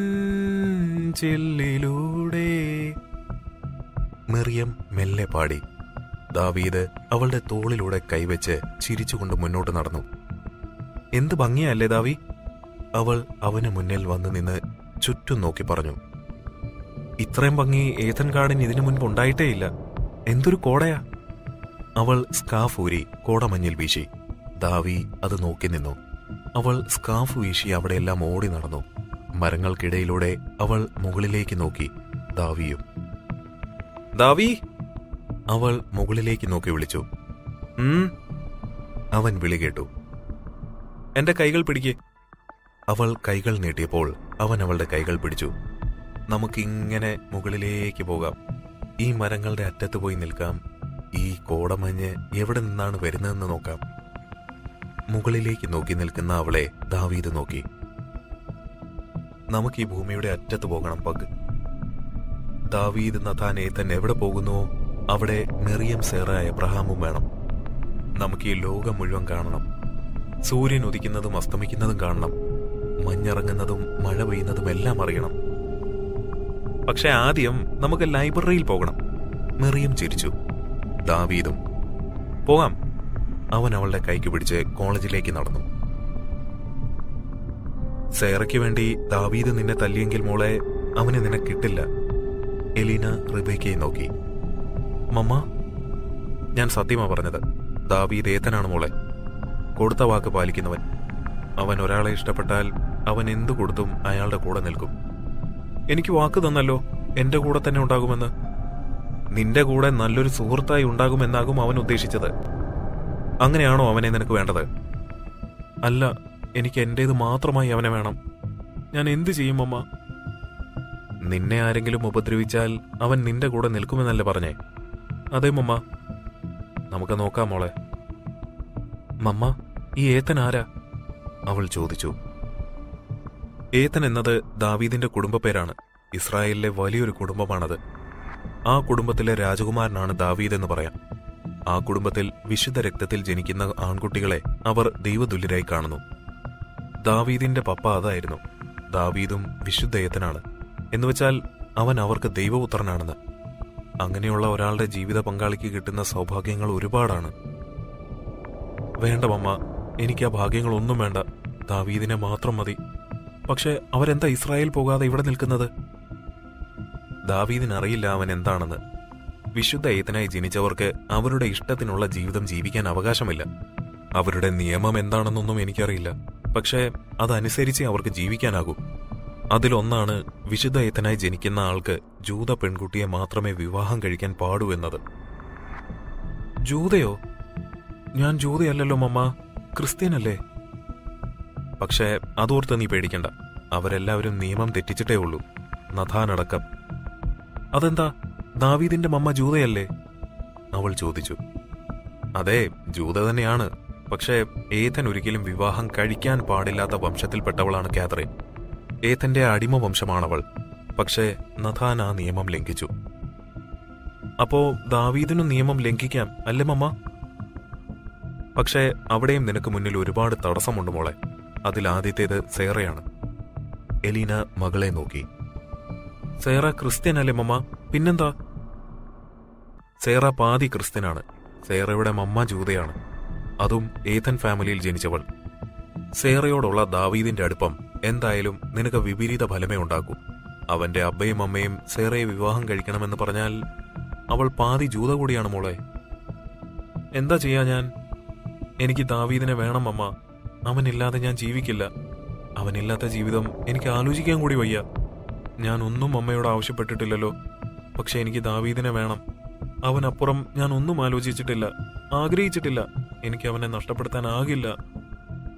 ചെല്ലിലൂടെ മെറിയം മെല്ലെ പാടി ദാവീദ് അവളുടെ തോളിലൂടെ കൈവച്ച് ചിരിച്ചുകൊണ്ട് മുന്നോട്ട് നടന്നു എന്ത് ഭംഗിയല്ലേ ദാവി അവൾ അവന് മുന്നിൽ വന്നു നിന്ന് ചുറ്റും നോക്കി പറഞ്ഞു ഇത്രയും ഭംഗി ഏതൻ ഗാർഡൻ ഇതിനു മുൻപ് ഉണ്ടായിട്ടേയില്ല എന്തൊരു കോടയാ അവൾ സ്കാഫ് ഊരി കോടമഞ്ഞിൽ വീശി ദാവി അത് നോക്കി നിന്നു അവൾ സ്കാഫ് വീശി അവിടെയെല്ലാം ഓടി നടന്നു മരങ്ങൾക്കിടയിലൂടെ അവൾ മുകളിലേക്ക് നോക്കി ദാവിയും ദാവി അവൾ മുകളിലേക്ക് നോക്കി വിളിച്ചു ഉം അവൻ വിളി കേട്ടു എന്റെ കൈകൾ പിടിക്കേ അവൾ കൈകൾ നീട്ടിയപ്പോൾ അവൻ അവളുടെ കൈകൾ പിടിച്ചു നമുക്കിങ്ങനെ മുകളിലേക്ക് പോകാം ഈ മരങ്ങളുടെ അറ്റത്ത് പോയി നിൽക്കാം ഈ കോടമഞ്ഞ് എവിടെ നിന്നാണ് വരുന്നതെന്ന് നോക്കാം മുകളിലേക്ക് നോക്കി നിൽക്കുന്ന അവളെ ദാവീദ് നോക്കി നമുക്ക് ഈ ഭൂമിയുടെ അറ്റത്ത് പോകണം പഗ് ദാവീദ് നഥാൻ ഏത്തൻ എവിടെ പോകുന്നുവോ അവിടെ മെറിയം സേറ എബ്രഹാമും വേണം നമുക്ക് ഈ ലോകം മുഴുവൻ കാണണം സൂര്യൻ ഉദിക്കുന്നതും അസ്തമിക്കുന്നതും കാണണം മഞ്ഞിറങ്ങുന്നതും മഴ പെയ്യുന്നതും എല്ലാം അറിയണം പക്ഷെ ആദ്യം നമുക്ക് ലൈബ്രറിയിൽ പോകണം മെറിയം ചിരിച്ചു ദാവീദും പോകാം അവൻ അവളുടെ കൈക്ക് പിടിച്ച് കോളേജിലേക്ക് നടന്നു സേറയ്ക്ക് വേണ്ടി ദാവീദ് നിന്നെ തല്ലിയെങ്കിൽ മോളെ അവന് നിന്നെ കിട്ടില്ല എലീന റിബേക്കയെ നോക്കി മമ്മ ഞാൻ സത്യമാ പറഞ്ഞത് ദാവീദ് ഏതനാണ് മോളെ കൊടുത്ത വാക്ക് പാലിക്കുന്നവൻ അവൻ ഒരാളെ ഇഷ്ടപ്പെട്ടാൽ അവൻ എന്തു കൊടുത്തും അയാളുടെ കൂടെ നിൽക്കും എനിക്ക് വാക്ക് തന്നല്ലോ എന്റെ കൂടെ തന്നെ ഉണ്ടാകുമെന്ന് നിന്റെ കൂടെ നല്ലൊരു സുഹൃത്തായി ഉണ്ടാകുമെന്നാകും അവൻ ഉദ്ദേശിച്ചത് അങ്ങനെയാണോ അവനെ നിനക്ക് വേണ്ടത് അല്ല എനിക്ക് എന്റേത് മാത്രമായി അവനെ വേണം ഞാൻ എന്തു ചെയ്യും അമ്മ നിന്നെ ആരെങ്കിലും ഉപദ്രവിച്ചാൽ അവൻ നിന്റെ കൂടെ നിൽക്കുമെന്നല്ലേ പറഞ്ഞേ അതെ മമ്മ നമുക്ക് നോക്കാം മോളെ മമ്മ ഈ ഏത്തൻ ആരാ അവൾ ചോദിച്ചു ഏത്തൻ എന്നത് ദാവീദിന്റെ കുടുംബ പേരാണ് ഇസ്രായേലിലെ വലിയൊരു കുടുംബമാണത് ആ കുടുംബത്തിലെ രാജകുമാരനാണ് ദാവീദ് എന്ന് പറയാം ആ കുടുംബത്തിൽ വിശുദ്ധ രക്തത്തിൽ ജനിക്കുന്ന ആൺകുട്ടികളെ അവർ ദൈവതുല്യരായി കാണുന്നു ദാവീദിന്റെ പപ്പ അതായിരുന്നു ദാവീദും വിശുദ്ധയത്തനാണ് എന്നുവെച്ചാൽ അവൻ അവർക്ക് ദൈവപുത്രനാണെന്ന് അങ്ങനെയുള്ള ഒരാളുടെ ജീവിത പങ്കാളിക്ക് കിട്ടുന്ന സൗഭാഗ്യങ്ങൾ ഒരുപാടാണ് വേണ്ട മമ്മ എനിക്ക് ആ ഭാഗ്യങ്ങളൊന്നും വേണ്ട ദാവീദിനെ മാത്രം മതി പക്ഷെ അവരെന്താ ഇസ്രായേൽ പോകാതെ ഇവിടെ നിൽക്കുന്നത് ദാവീദിനറിയില്ല അവൻ എന്താണെന്ന് വിശുദ്ധ ഏതനായി ജനിച്ചവർക്ക് അവരുടെ ഇഷ്ടത്തിനുള്ള ജീവിതം ജീവിക്കാൻ അവകാശമില്ല അവരുടെ നിയമം എന്താണെന്നൊന്നും എനിക്കറിയില്ല പക്ഷേ അതനുസരിച്ച് അവർക്ക് ജീവിക്കാനാകൂ അതിലൊന്നാണ് വിശുദ്ധ ഏതനായി ജനിക്കുന്ന ആൾക്ക് ജൂത പെൺകുട്ടിയെ മാത്രമേ വിവാഹം കഴിക്കാൻ പാടൂ എന്നത് ജൂതയോ ഞാൻ ജൂതയല്ലല്ലോ മമ്മ ക്രിസ്ത്യനല്ലേ പക്ഷേ അതോർത്ത് നീ പേടിക്കണ്ട അവരെല്ലാവരും നിയമം തെറ്റിച്ചിട്ടേ ഉള്ളൂ നഥാനടക്കം അതെന്താ ദാവീദിന്റെ മമ്മ ജൂതയല്ലേ അവൾ ചോദിച്ചു അതെ ജൂത തന്നെയാണ് പക്ഷേ ഏതൻ ഒരിക്കലും വിവാഹം കഴിക്കാൻ പാടില്ലാത്ത വംശത്തിൽപ്പെട്ടവളാണ് കാതറിൻ ഏതന്റെ അടിമ വംശമാണവൾ പക്ഷേ നഥാൻ ആ നിയമം ലംഘിച്ചു അപ്പോ ദാവീദിനു നിയമം ലംഘിക്കാം അല്ലേ മമ്മ പക്ഷേ അവിടെയും നിനക്ക് മുന്നിൽ ഒരുപാട് തടസ്സമുണ്ട് മോളെ അതിൽ ആദ്യത്തേത് സേറയാണ് എലീന മകളെ നോക്കി സേറ ക്രിസ്ത്യൻ അല്ലേ മമ്മ പിന്നെന്താ സേറ പാതി ക്രിസ്ത്യനാണ് സേറയുടെ മമ്മ ജൂതയാണ് അതും ഏതൻ ഫാമിലിയിൽ ജനിച്ചവൾ സേറയോടുള്ള ദാവീദിന്റെ അടുപ്പം എന്തായാലും നിനക്ക് വിപരീത ഫലമേ ഉണ്ടാക്കൂ അവന്റെ അബ്ബയും അമ്മയും സേറയെ വിവാഹം കഴിക്കണമെന്ന് പറഞ്ഞാൽ അവൾ പാതി ജൂത കൂടിയാണ് മോളെ എന്താ ചെയ്യാ ഞാൻ എനിക്ക് ദാവീദിനെ വേണം അമ്മ അവനില്ലാതെ ഞാൻ ജീവിക്കില്ല അവനില്ലാത്ത ജീവിതം എനിക്ക് ആലോചിക്കാൻ കൂടി വയ്യ ഞാൻ ഒന്നും അമ്മയോട് ആവശ്യപ്പെട്ടിട്ടില്ലല്ലോ പക്ഷെ എനിക്ക് ദാവീദിനെ വേണം അവനപ്പുറം ഞാൻ ഒന്നും ആലോചിച്ചിട്ടില്ല ആഗ്രഹിച്ചിട്ടില്ല എനിക്ക് അവനെ നഷ്ടപ്പെടുത്താനാകില്ല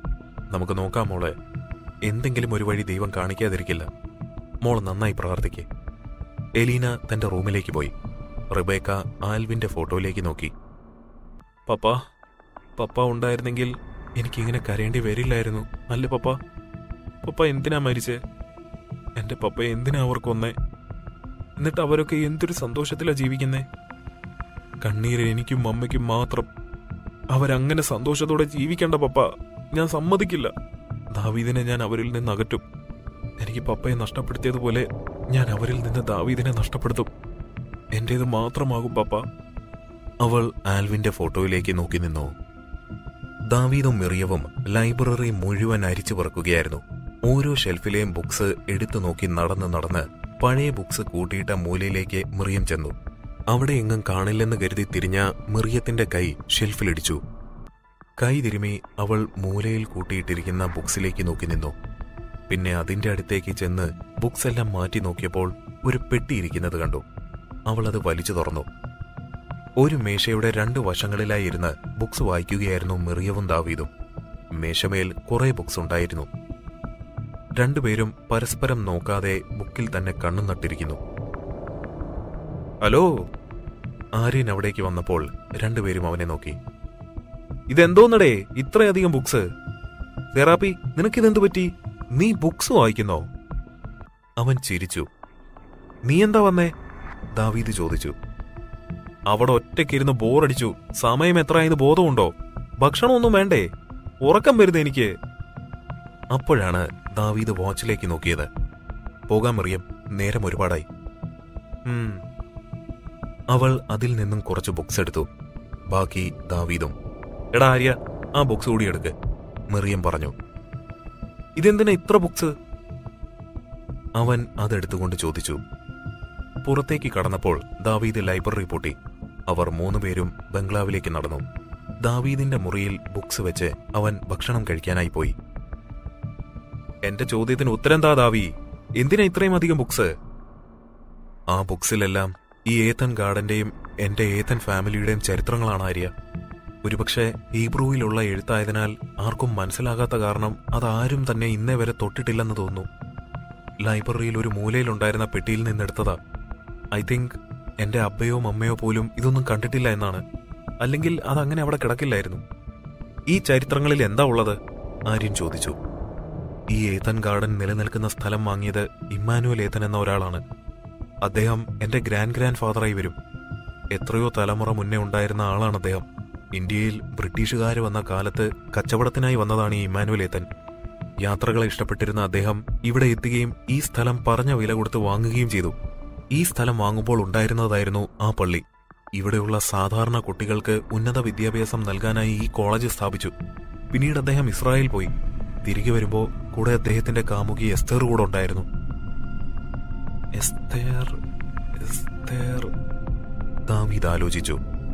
നമുക്ക് നോക്കാം മോളെ എന്തെങ്കിലും ഒരു വഴി ദൈവം കാണിക്കാതിരിക്കില്ല മോൾ നന്നായി പ്രാർത്ഥിക്കേ എലീന തന്റെ റൂമിലേക്ക് പോയി റിബേക്ക ആൽവിന്റെ ഫോട്ടോയിലേക്ക് നോക്കി പപ്പ പപ്പ ഉണ്ടായിരുന്നെങ്കിൽ എനിക്കിങ്ങനെ കരയേണ്ടി വരില്ലായിരുന്നു അല്ലേ പപ്പ പപ്പ എന്തിനാ മരിച്ചേ എന്റെ പപ്പ എന്തിനാ അവർ കൊന്നേ എന്നിട്ട് അവരൊക്കെ എന്തൊരു സന്തോഷത്തിലാ ജീവിക്കുന്നേ കണ്ണീര് എനിക്കും അമ്മയ്ക്കും മാത്രം അവരങ്ങനെ സന്തോഷത്തോടെ ജീവിക്കേണ്ട പപ്പ ഞാൻ സമ്മതിക്കില്ല ദാവീദിനെ ഞാൻ അവരിൽ നിന്ന് അകറ്റും എനിക്ക് പപ്പയെ നഷ്ടപ്പെടുത്തിയതുപോലെ ഞാൻ അവരിൽ നിന്ന് ദാവീദിനെ നഷ്ടപ്പെടുത്തും എന്റേത് മാത്രമാകും പപ്പ അവൾ ആൽവിന്റെ ഫോട്ടോയിലേക്ക് നോക്കി നിന്നു ദാവീദും മിറിയവും ലൈബ്രറി മുഴുവൻ അരിച്ചു പറക്കുകയായിരുന്നു ഓരോ ഷെൽഫിലെയും ബുക്സ് എടുത്തു നോക്കി നടന്ന് നടന്ന് പഴയ ബുക്സ് കൂട്ടിയിട്ട മൂലയിലേക്ക് മിറിയം ചെന്നു അവിടെ എങ്ങും കാണില്ലെന്ന് കരുതി തിരിഞ്ഞ മിറിയത്തിന്റെ കൈ ഷെൽഫിലിടിച്ചു കൈ തിരുമി അവൾ മൂലയിൽ കൂട്ടിയിട്ടിരിക്കുന്ന ബുക്സിലേക്ക് നോക്കി നിന്നു പിന്നെ അതിന്റെ അടുത്തേക്ക് ചെന്ന് ബുക്സ് എല്ലാം മാറ്റി നോക്കിയപ്പോൾ ഒരു പെട്ടി ഇരിക്കുന്നത് കണ്ടു അവൾ അത് വലിച്ചു തുറന്നു ഒരു മേശയുടെ രണ്ട് വശങ്ങളിലായി ഇരുന്ന് ബുക്സ് വായിക്കുകയായിരുന്നു മിറിയവും ദാവീദും മേശമേൽ കുറെ ബുക്സ് ഉണ്ടായിരുന്നു രണ്ടുപേരും പരസ്പരം നോക്കാതെ ബുക്കിൽ തന്നെ കണ്ണു നട്ടിരിക്കുന്നു ഹലോ ആര്യൻ അവിടേക്ക് വന്നപ്പോൾ രണ്ടുപേരും അവനെ നോക്കി ഇതെന്തോന്നടേ ഇത്രയധികം ബുക്സ് തെറാപ്പി നിനക്കിതെന്തു പറ്റി നീ ബുക്സ് വായിക്കുന്നോ അവൻ ചിരിച്ചു നീ എന്താ വന്നേ ദാവീദ് ചോദിച്ചു അവിടെ ഒറ്റയ്ക്കിരുന്ന് ബോറടിച്ചു സമയം എത്രയായെന്ന് ബോധമുണ്ടോ ഭക്ഷണമൊന്നും വേണ്ടേ ഉറക്കം വരുന്നത് എനിക്ക് അപ്പോഴാണ് ദാവീദ് വാച്ചിലേക്ക് നോക്കിയത് പോകാൻ മറിയം നേരം ഒരുപാടായി ഉം. അവൾ അതിൽ നിന്നും കുറച്ച് ബുക്സ് എടുത്തു ബാക്കി ദാവീദും എടാ ആര്യ ആ ബുക്സ് കൂടി എടുക്ക് മെറിയം പറഞ്ഞു ഇതെന്തിനാ ഇത്ര ബുക്സ് അവൻ അതെടുത്തുകൊണ്ട് ചോദിച്ചു പുറത്തേക്ക് കടന്നപ്പോൾ ദാവീദ് ലൈബ്രറി പൂട്ടി അവർ മൂന്നുപേരും ബംഗ്ലാവിലേക്ക് നടന്നു ദാവീദിന്റെ മുറിയിൽ ബുക്സ് വെച്ച് അവൻ ഭക്ഷണം കഴിക്കാനായി പോയി എന്റെ ചോദ്യത്തിന് ഉത്തരം താ ദാവി എന്തിനാ ഇത്രയും അധികം ബുക്സ് ആ ബുക്സിലെല്ലാം ഈ ഏത്തൻ ഗാർഡന്റെയും എന്റെ ഏത്തൻ ഫാമിലിയുടെയും ചരിത്രങ്ങളാണ് ആര്യ ഒരുപക്ഷെ ഹീബ്രുവിലുള്ള എഴുത്തായതിനാൽ ആർക്കും മനസ്സിലാകാത്ത കാരണം അതാരും തന്നെ ഇന്നേ വരെ തൊട്ടിട്ടില്ലെന്ന് തോന്നുന്നു ലൈബ്രറിയിൽ ഒരു മൂലയിലുണ്ടായിരുന്ന പെട്ടിയിൽ നിന്നെടുത്തതാ ഐ തിങ്ക് എന്റെ അബ്ബയോ അമ്മയോ പോലും ഇതൊന്നും കണ്ടിട്ടില്ല എന്നാണ് അല്ലെങ്കിൽ അതങ്ങനെ അവിടെ കിടക്കില്ലായിരുന്നു ഈ ചരിത്രങ്ങളിൽ എന്താ ഉള്ളത് ആര്യൻ ചോദിച്ചു ഈ ഏതൻ ഗാർഡൻ നിലനിൽക്കുന്ന സ്ഥലം വാങ്ങിയത് ഇമ്മാനുവൽ ഏതൻ എന്ന ഒരാളാണ് അദ്ദേഹം എന്റെ ഗ്രാൻഡ് ഗ്രാൻഡ് ഫാദറായി വരും എത്രയോ തലമുറ മുന്നേ ഉണ്ടായിരുന്ന ആളാണ് അദ്ദേഹം ഇന്ത്യയിൽ ബ്രിട്ടീഷുകാർ വന്ന കാലത്ത് കച്ചവടത്തിനായി വന്നതാണ് ഈ ഇമ്മാനുവൽ ഏതൻ യാത്രകളെ ഇഷ്ടപ്പെട്ടിരുന്ന അദ്ദേഹം ഇവിടെ എത്തുകയും ഈ സ്ഥലം പറഞ്ഞ വില കൊടുത്ത് വാങ്ങുകയും ചെയ്തു ഈ സ്ഥലം വാങ്ങുമ്പോൾ ഉണ്ടായിരുന്നതായിരുന്നു ആ പള്ളി ഇവിടെയുള്ള സാധാരണ കുട്ടികൾക്ക് ഉന്നത വിദ്യാഭ്യാസം നൽകാനായി ഈ കോളേജ് സ്ഥാപിച്ചു പിന്നീട് അദ്ദേഹം ഇസ്രായേൽ പോയി തിരികെ വരുമ്പോൾ കൂടെ അദ്ദേഹത്തിന്റെ കാമുകി എസ്തേർ കൂടെ ഉണ്ടായിരുന്നു എസ്തേർ എസ്തേർ ദാവീദ് ആലോചിച്ചു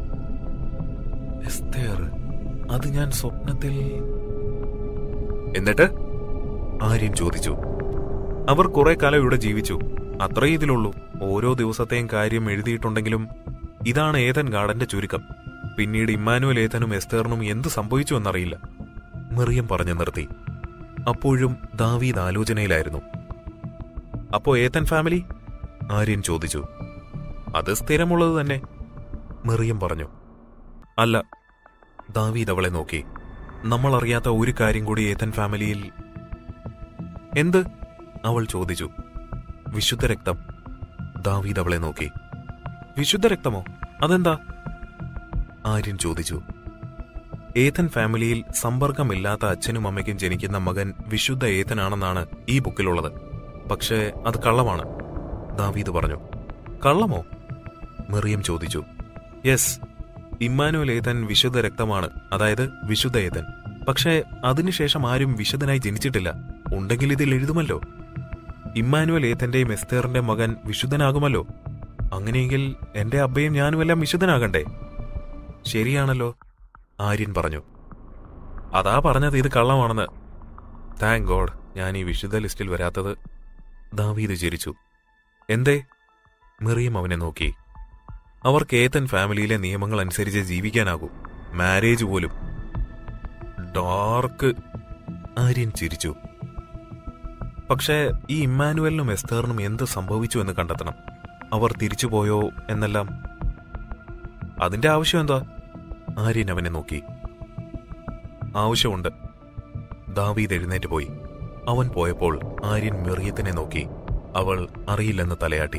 എസ്തേർ അത് ഞാൻ സ്വപ്നത്തിൽ എന്നിട്ട് ആര്യൻ ചോദിച്ചു അവർ കുറെ കാലം ഇവിടെ ജീവിച്ചു അത്രേ ഇതിലുള്ളൂ ഓരോ ദിവസത്തെയും കാര്യം എഴുതിയിട്ടുണ്ടെങ്കിലും ഇതാണ് ഏതൻ ഗാർഡന്റെ ചുരുക്കം പിന്നീട് ഇമ്മാനുവൽ ഏതനും എസ്തേറിനും എന്ത് സംഭവിച്ചു എന്നറിയില്ല മെറിയം പറഞ്ഞു നിർത്തി അപ്പോഴും ദാവീദ് ആലോചനയിലായിരുന്നു അപ്പോ ഏതൻ ഫാമിലി ആര്യൻ ചോദിച്ചു അത് സ്ഥിരമുള്ളത് തന്നെ മെറിയം പറഞ്ഞു അല്ല ദാവീദ് അവളെ നോക്കി നമ്മൾ അറിയാത്ത ഒരു കാര്യം കൂടി ഏതൻ ഫാമിലിയിൽ എന്ത് അവൾ ചോദിച്ചു വിശുദ്ധ രക്തം ദാവീദ് അവളെ നോക്കി വിശുദ്ധ രക്തമോ അതെന്താ ആര്യൻ ചോദിച്ചു ഏതൻ ഫാമിലിയിൽ സമ്പർക്കമില്ലാത്ത അച്ഛനും അമ്മയ്ക്കും ജനിക്കുന്ന മകൻ വിശുദ്ധ ഏതനാണെന്നാണ് ഈ ബുക്കിലുള്ളത് പക്ഷേ അത് കള്ളമാണ് ദാവീദ് പറഞ്ഞു കള്ളമോ മെറിയം ചോദിച്ചു യെസ് ഇമ്മാനുവൽ ഏതൻ വിശുദ്ധ രക്തമാണ് അതായത് വിശുദ്ധ ഏതൻ പക്ഷേ അതിനുശേഷം ആരും വിശുദ്ധനായി ജനിച്ചിട്ടില്ല ഉണ്ടെങ്കിൽ ഇതിൽ എഴുതുമല്ലോ ഇമ്മാനുവൽ ഏതന്റെയും എസ്തേറിന്റെ മകൻ വിശുദ്ധനാകുമല്ലോ അങ്ങനെയെങ്കിൽ എന്റെ അബ്ബയും ഞാനുമെല്ലാം വിശുദ്ധനാകണ്ടേ ശരിയാണല്ലോ ആര്യൻ പറഞ്ഞു അതാ പറഞ്ഞത് ഇത് കള്ളമാണെന്ന് താങ്ക് ഗോഡ് ഞാൻ ഈ വിശുദ്ധ ലിസ്റ്റിൽ വരാത്തത് ദാവീദ് ചിരിച്ചു എന്തേ മെറിയം അവനെ നോക്കി അവർക്ക് ഏതൻ ഫാമിലിയിലെ നിയമങ്ങൾ അനുസരിച്ച് ജീവിക്കാനാകൂ മാരേജ് പോലും ഡാർക്ക് ആര്യൻ ചിരിച്ചു പക്ഷേ ഈ ഇമ്മാനുവലിനും എസ്തേറിനും എന്ത് സംഭവിച്ചു എന്ന് കണ്ടെത്തണം അവർ തിരിച്ചുപോയോ എന്നെല്ലാം അതിന്റെ ആവശ്യം എന്താ ആര്യൻ അവനെ നോക്കി ആവശ്യമുണ്ട് ദാവീദ് എഴുന്നേറ്റ് പോയി അവൻ പോയപ്പോൾ ആര്യൻ മെറിയത്തിനെ നോക്കി അവൾ അറിയില്ലെന്ന് തലയാട്ടി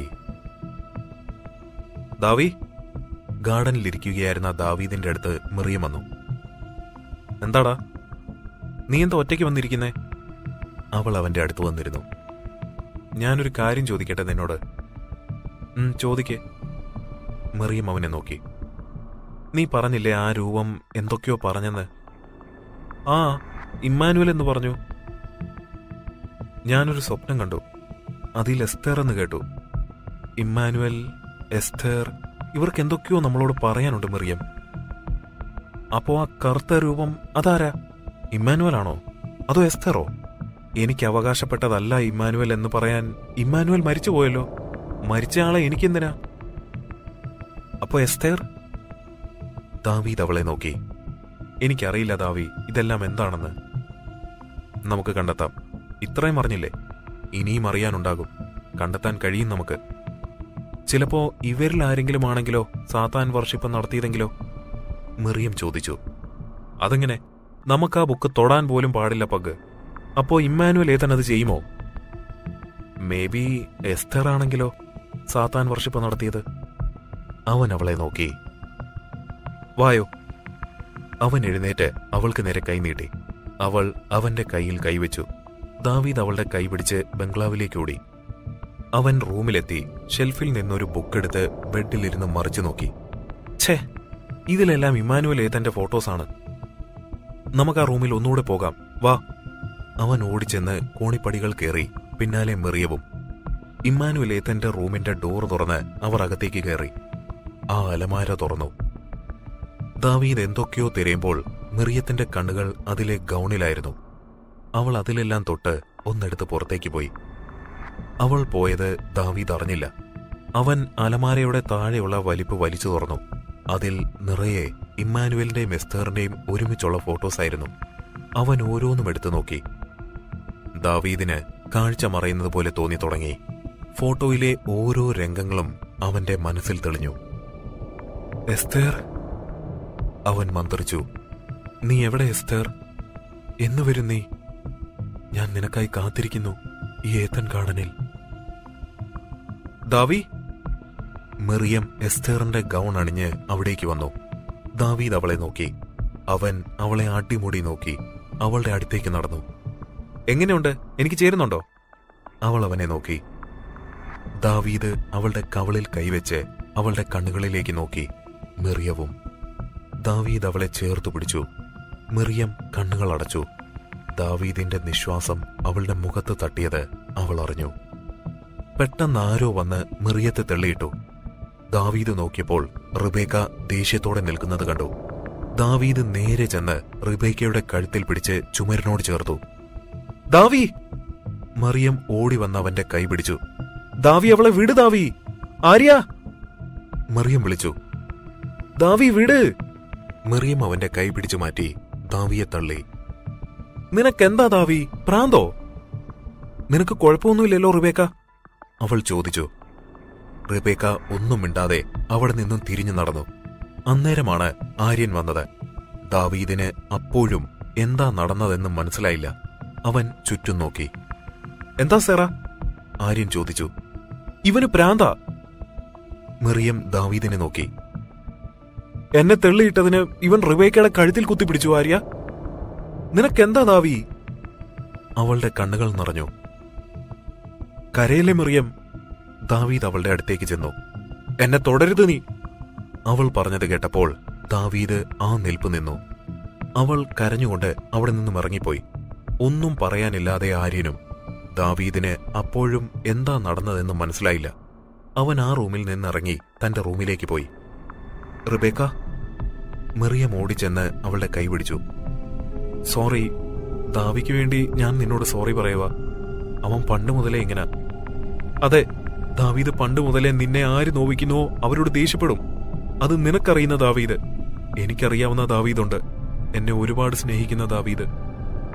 ദാവി ഗാർഡനിലിരിക്കുകയായിരുന്ന ദാവീദിന്റെ അടുത്ത് മെറിയം വന്നു എന്താടാ നീ എന്താ ഒറ്റയ്ക്ക് വന്നിരിക്കുന്നേ അവൾ അവന്റെ അടുത്ത് വന്നിരുന്നു ഞാനൊരു കാര്യം ചോദിക്കട്ടെ നിന്നോട് ഉം, ചോദിക്കേ മെറിയം അവനെ നോക്കി നീ പറഞ്ഞില്ലേ ആ രൂപം എന്തൊക്കെയോ പറഞ്ഞെന്ന് ആ ഇമ്മാനുവൽ എന്ന് പറഞ്ഞു ഞാനൊരു സ്വപ്നം കണ്ടു അതിൽ എസ്തേർ എന്ന് കേട്ടു ഇമ്മാനുവൽ എസ്തേർ ഇവർക്ക് എന്തൊക്കെയോ നമ്മളോട് പറയാനുണ്ട് മെറിയം അപ്പോ ആ കറുത്ത രൂപം അതാരാ ഇമ്മാനുവൽ ആണോ അതോ എസ്തേറോ എനിക്ക് അവകാശപ്പെട്ടതല്ല ഇമ്മാനുവൽ എന്ന് പറയാൻ ഇമ്മാനുവൽ മരിച്ചു പോയല്ലോ മരിച്ച ആളെ എനിക്കെന്തിനാ അപ്പോ എസ്തേർ ദാവീദ് അവളെ നോക്കി എനിക്കറിയില്ല ദാവി ഇതെല്ലാം എന്താണെന്ന് നമുക്ക് കണ്ടെത്താം ഇത്രയും അറിഞ്ഞില്ലേ ഇനിയും അറിയാനുണ്ടാകും കണ്ടെത്താൻ കഴിയും നമുക്ക് ചിലപ്പോ ഇവരിൽ ആരെങ്കിലും ആണെങ്കിലോ സാത്താൻ വർഷിപ്പ് നടത്തിയതെങ്കിലോ മെറിയം ചോദിച്ചു അതെങ്ങനെ നമുക്ക് ആ ബുക്ക് തൊടാൻ പോലും പാടില്ല പഗ് അപ്പോ ഇമ്മാനുവൽ ഏതൻ അത് ചെയ്യുമോ മേ ബി എസ്തർ ആണെങ്കിലോ സാത്താൻ വർഷിപ്പ് നടത്തിയത് അവൻ അവളെ നോക്കി വായോ അവൻ എഴുന്നേറ്റ് അവൾക്ക് നേരെ കൈ നീട്ടി അവൾ അവന്റെ കൈയിൽ കൈവച്ചു ദാവീദ് അവളുടെ കൈ പിടിച്ച് ബംഗ്ലാവിലേക്ക് ഓടി അവൻ റൂമിലെത്തി ഷെൽഫിൽ നിന്നൊരു ബുക്ക് എടുത്ത് ബെഡിലിരുന്ന് മറിച്ചു നോക്കി ഛേ ഇതിലെല്ലാം ഇമ്മാനുവൽ ഏതന്റെ ഫോട്ടോസാണ് നമുക്ക് ആ റൂമിൽ ഒന്നുകൂടെ പോകാം വാ അവൻ ഓടിച്ചെന്ന് കോണിപ്പടികൾ കയറി പിന്നാലെ മെറിയവും ഇമ്മാനുവൽ ഏതന്റെ റൂമിന്റെ ഡോർ തുറന്ന് അവർ അകത്തേക്ക് കയറി ആ അലമാര തുറന്നു ദാവീദ് എന്തൊക്കെയോ തിരയുമ്പോൾ മെറിയത്തിന്റെ കണ്ണുകൾ അതിലെ ഗൗണിലായിരുന്നു അവൾ അതിലെല്ലാം തൊട്ട് ഒന്നെടുത്ത് പുറത്തേക്ക് പോയി അവൾ പോയത് ദാവീദ് അറിഞ്ഞില്ല അവൻ അലമാരയുടെ താഴെയുള്ള വലിപ്പ് വലിച്ചു തുറന്നു അതിൽ നിറയെ ഇമ്മാനുവലിന്റെയും എസ്തേറിന്റെയും ഒരുമിച്ചുള്ള ഫോട്ടോസായിരുന്നു അവൻ ഓരോന്നും എടുത്തു നോക്കി ദാവീദിന് കാഴ്ച മറയുന്നത് പോലെ തോന്നി തുടങ്ങി ഫോട്ടോയിലെ ഓരോ രംഗങ്ങളും അവന്റെ മനസ്സിൽ തെളിഞ്ഞു എസ്തേർ അവൻ മന്ത്രിച്ചു നീ എവിടെ എസ്തേർ എന്ന് വരും നീ ഞാൻ നിനക്കായി കാത്തിരിക്കുന്നു ഈ ഏത്തൻ ഗാർഡനിൽ ദാവി മെറിയം എസ്തേറിന്റെ ഗൗൺ അണിഞ്ഞ് അവിടേക്ക് വന്നു ദാവീദ് അവളെ നോക്കി അവൻ അവളെ അടിമുടി നോക്കി അവളുടെ അടുത്തേക്ക് നടന്നു എങ്ങനെയുണ്ട് എനിക്ക് ചേരുന്നുണ്ടോ അവൾ അവനെ നോക്കി ദാവീദ് അവളുടെ കവളിൽ കൈവച്ച് അവളുടെ കണ്ണുകളിലേക്ക് നോക്കി മെറിയവും ദാവീദ് അവളെ ചേർത്തു പിടിച്ചു മെറിയം കണ്ണുകൾ അടച്ചു ദാവീദിന്റെ നിശ്വാസം അവളുടെ മുഖത്ത് തട്ടിയത് അവൾ അറിഞ്ഞു പെട്ടെന്ന് ആരോ വന്ന് മെറിയത്തെ തെള്ളിയിട്ടു ദാവീദ് നോക്കിയപ്പോൾ റിബേക്ക ദേഷ്യത്തോടെ നിൽക്കുന്നത് കണ്ടു ദാവീദ് നേരെ ചെന്ന് റിബേക്കയുടെ കഴുത്തിൽ പിടിച്ച് ചുമരിനോട് ചേർത്തു ദാവി മറിയം ഓടി വന്ന് അവന്റെ കൈ പിടിച്ചു ദാവി അവളെ വിട് ദാവി ആര്യ മറിയം വിളിച്ചു ദാവി വിട് മറിയം അവന്റെ കൈ പിടിച്ചു മാറ്റി ദാവിയെ തള്ളി നിനക്കെന്താ ദാവി പ്രാന്തോ നിനക്ക് കുഴപ്പമൊന്നുമില്ലല്ലോ റിബേക്ക അവൾ ചോദിച്ചു റിബേക്ക ഒന്നും മിണ്ടാതെ അവിടെ നിന്നും തിരിഞ്ഞു നടന്നു അന്നേരമാണ് ആര്യൻ വന്നത് ദാവീദിന് അപ്പോഴും എന്താ നടന്നതെന്ന് മനസ്സിലായില്ല അവൻ ചുറ്റും നോക്കി എന്താ സെറ ആര്യൻ ചോദിച്ചു ഇവന് പ്രാന്ത മെറിയം ദാവീദിനെ നോക്കി എന്നെ തെള്ളിയിട്ടതിന് ഇവൻ റിബേക്കയുടെ കഴുത്തിൽ കുത്തിപ്പിടിച്ചു ആര്യ നിനക്കെന്താ ദാവി അവളുടെ കണ്ണുകൾ നിറഞ്ഞു കരയിലെ മെറിയം ദാവീദ് അവളുടെ അടുത്തേക്ക് ചെന്നു എന്നെ തുടരുത് നീ അവൾ പറഞ്ഞത് കേട്ടപ്പോൾ ദാവീദ് ആ നിൽപ്പ് നിന്നു അവൾ കരഞ്ഞുകൊണ്ട് അവിടെ നിന്നും ഇറങ്ങിപ്പോയി ഒന്നും പറയാനില്ലാതെ ആര്യനും ദാവീദിന് അപ്പോഴും എന്താ നടന്നതെന്ന് മനസ്സിലായില്ല അവൻ ആ റൂമിൽ നിന്നിറങ്ങി തന്റെ റൂമിലേക്ക് പോയി റിബേക്ക മെറിയം ഓടിച്ചെന്ന് അവളുടെ കൈ പിടിച്ചു സോറി ദാവിക്ക് വേണ്ടി ഞാൻ നിന്നോട് സോറി പറയുക അവൻ പണ്ട് മുതലേ ഇങ്ങനെ അതെ ദാവീദ് പണ്ട് മുതലേ നിന്നെ ആര് നോവിക്കുന്നുവോ അവരോട് ദേഷ്യപ്പെടും അത് നിനക്കറിയുന്ന ദാവീദ് എനിക്കറിയാവുന്ന ദാവീദുണ്ട് എന്നെ ഒരുപാട് സ്നേഹിക്കുന്ന ദാവീദ്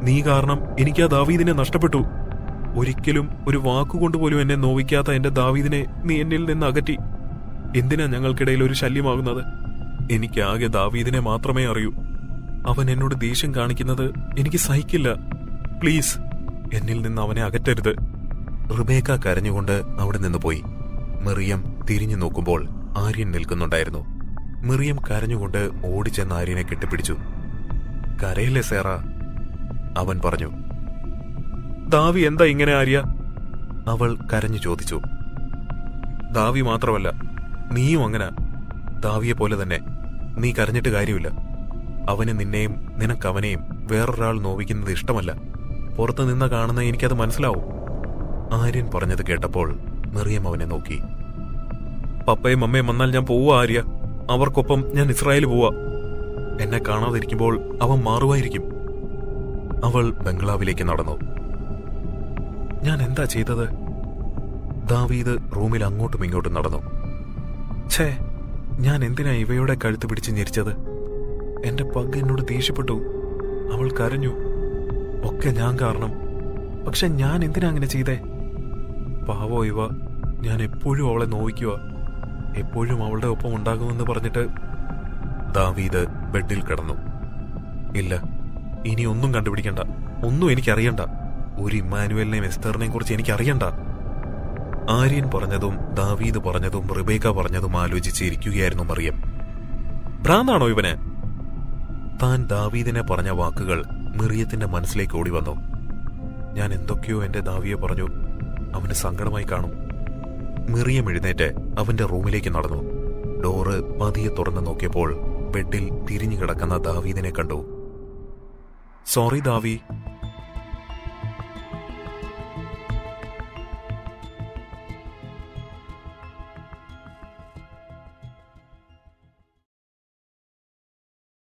നീ കാരണം എനിക്ക് ആ ദാവീദിനെ നഷ്ടപ്പെട്ടു ഒരിക്കലും ഒരു വാക്കുകൊണ്ട് പോലും എന്നെ നോവിക്കാത്ത എന്റെ ദാവീദിനെ നീ എന്നിൽ നിന്ന് അകറ്റി എന്തിനാ ഞങ്ങൾക്കിടയിൽ ഒരു ശല്യമാകുന്നത് എനിക്ക് ആകെ ദാവീദിനെ മാത്രമേ അറിയൂ അവൻ എന്നോട് ദേഷ്യം കാണിക്കുന്നത് എനിക്ക് സഹിക്കില്ല പ്ലീസ് എന്നിൽ നിന്ന് അവനെ അകറ്റരുത് റുബേക്ക കരഞ്ഞുകൊണ്ട് അവിടെ നിന്ന് പോയി മെറിയം തിരിഞ്ഞു നോക്കുമ്പോൾ ആര്യൻ നിൽക്കുന്നുണ്ടായിരുന്നു മെറിയം കരഞ്ഞുകൊണ്ട് ഓടിച്ചെന്ന് ആര്യനെ കെട്ടിപ്പിടിച്ചു കരയില്ലേ സേറ അവൻ പറഞ്ഞു ദാവി എന്താ ഇങ്ങനെ ആര്യ അവൾ കരഞ്ഞു ചോദിച്ചു ദാവി മാത്രമല്ല നീയും അങ്ങനെ ദാവിയെ പോലെ തന്നെ നീ കരഞ്ഞിട്ട് കാര്യമില്ല അവന് നിന്നെയും നിനക്കവനെയും വേറൊരാൾ നോവിക്കുന്നത് ഇഷ്ടമല്ല പുറത്തു നിന്ന് കാണുന്ന എനിക്കത് മനസ്സിലാവും ആര്യൻ പറഞ്ഞത് കേട്ടപ്പോൾ മെറിയം അവനെ നോക്കി പപ്പയും അമ്മയും വന്നാൽ ഞാൻ പോവാ ആര്യ അവർക്കൊപ്പം ഞാൻ ഇസ്രായേൽ പോവാ എന്നെ കാണാതിരിക്കുമ്പോൾ അവൻ മാറുമായിരിക്കും അവൾ ബംഗ്ലാവിലേക്ക് നടന്നു ഞാൻ എന്താ ചെയ്തത് ദാവീദ് റൂമിൽ അങ്ങോട്ടും ഇങ്ങോട്ടും നടന്നു ഛേ ഞാൻ എന്തിനാ ഇവയുടെ കഴുത്ത് പിടിച്ച് ഞെരിച്ചത് എന്റെ പങ്ക് എന്നോട് ദേഷ്യപ്പെട്ടു അവൾ കരഞ്ഞു ഒക്കെ ഞാൻ കാരണം പക്ഷെ ഞാൻ എന്തിനാ അങ്ങനെ ചെയ്തേ പാവോ ഇവ ഞാൻ എപ്പോഴും അവളെ നോവിക്കുക എപ്പോഴും അവളുടെ ഒപ്പം ഉണ്ടാകുമെന്ന് പറഞ്ഞിട്ട് ദാവീദ് ബെഡിൽ കിടന്നു ഇല്ല ഇനി ഒന്നും കണ്ടുപിടിക്കണ്ട ഒന്നും എനിക്കറിയണ്ട ഒരു ഇമ്മാനുവലിനെയും എസ്തറിനെയും കുറിച്ച് എനിക്കറിയണ്ട ആര്യൻ പറഞ്ഞതും ദാവീദ് പറഞ്ഞതും റിബേക്ക പറഞ്ഞതും ആലോചിച്ച് ഇരിക്കുകയായിരുന്നു മറിയം ഭ്രാന്താണോ ഇവന് താൻ ദാവീദിനെ പറഞ്ഞ വാക്കുകൾ മിറിയത്തിന്റെ മനസ്സിലേക്ക് ഓടി വന്നു ഞാൻ എന്തൊക്കെയോ എന്റെ ദാവിയെ പറഞ്ഞു അവന് സങ്കടമായി കാണും മിറിയം എഴുന്നേറ്റ് അവന്റെ റൂമിലേക്ക് നടന്നു ഡോറ് പതിയെ തുറന്നു നോക്കിയപ്പോൾ ബെഡിൽ തിരിഞ്ഞു കിടക്കുന്ന ദാവീദിനെ കണ്ടു സോറി ദാവി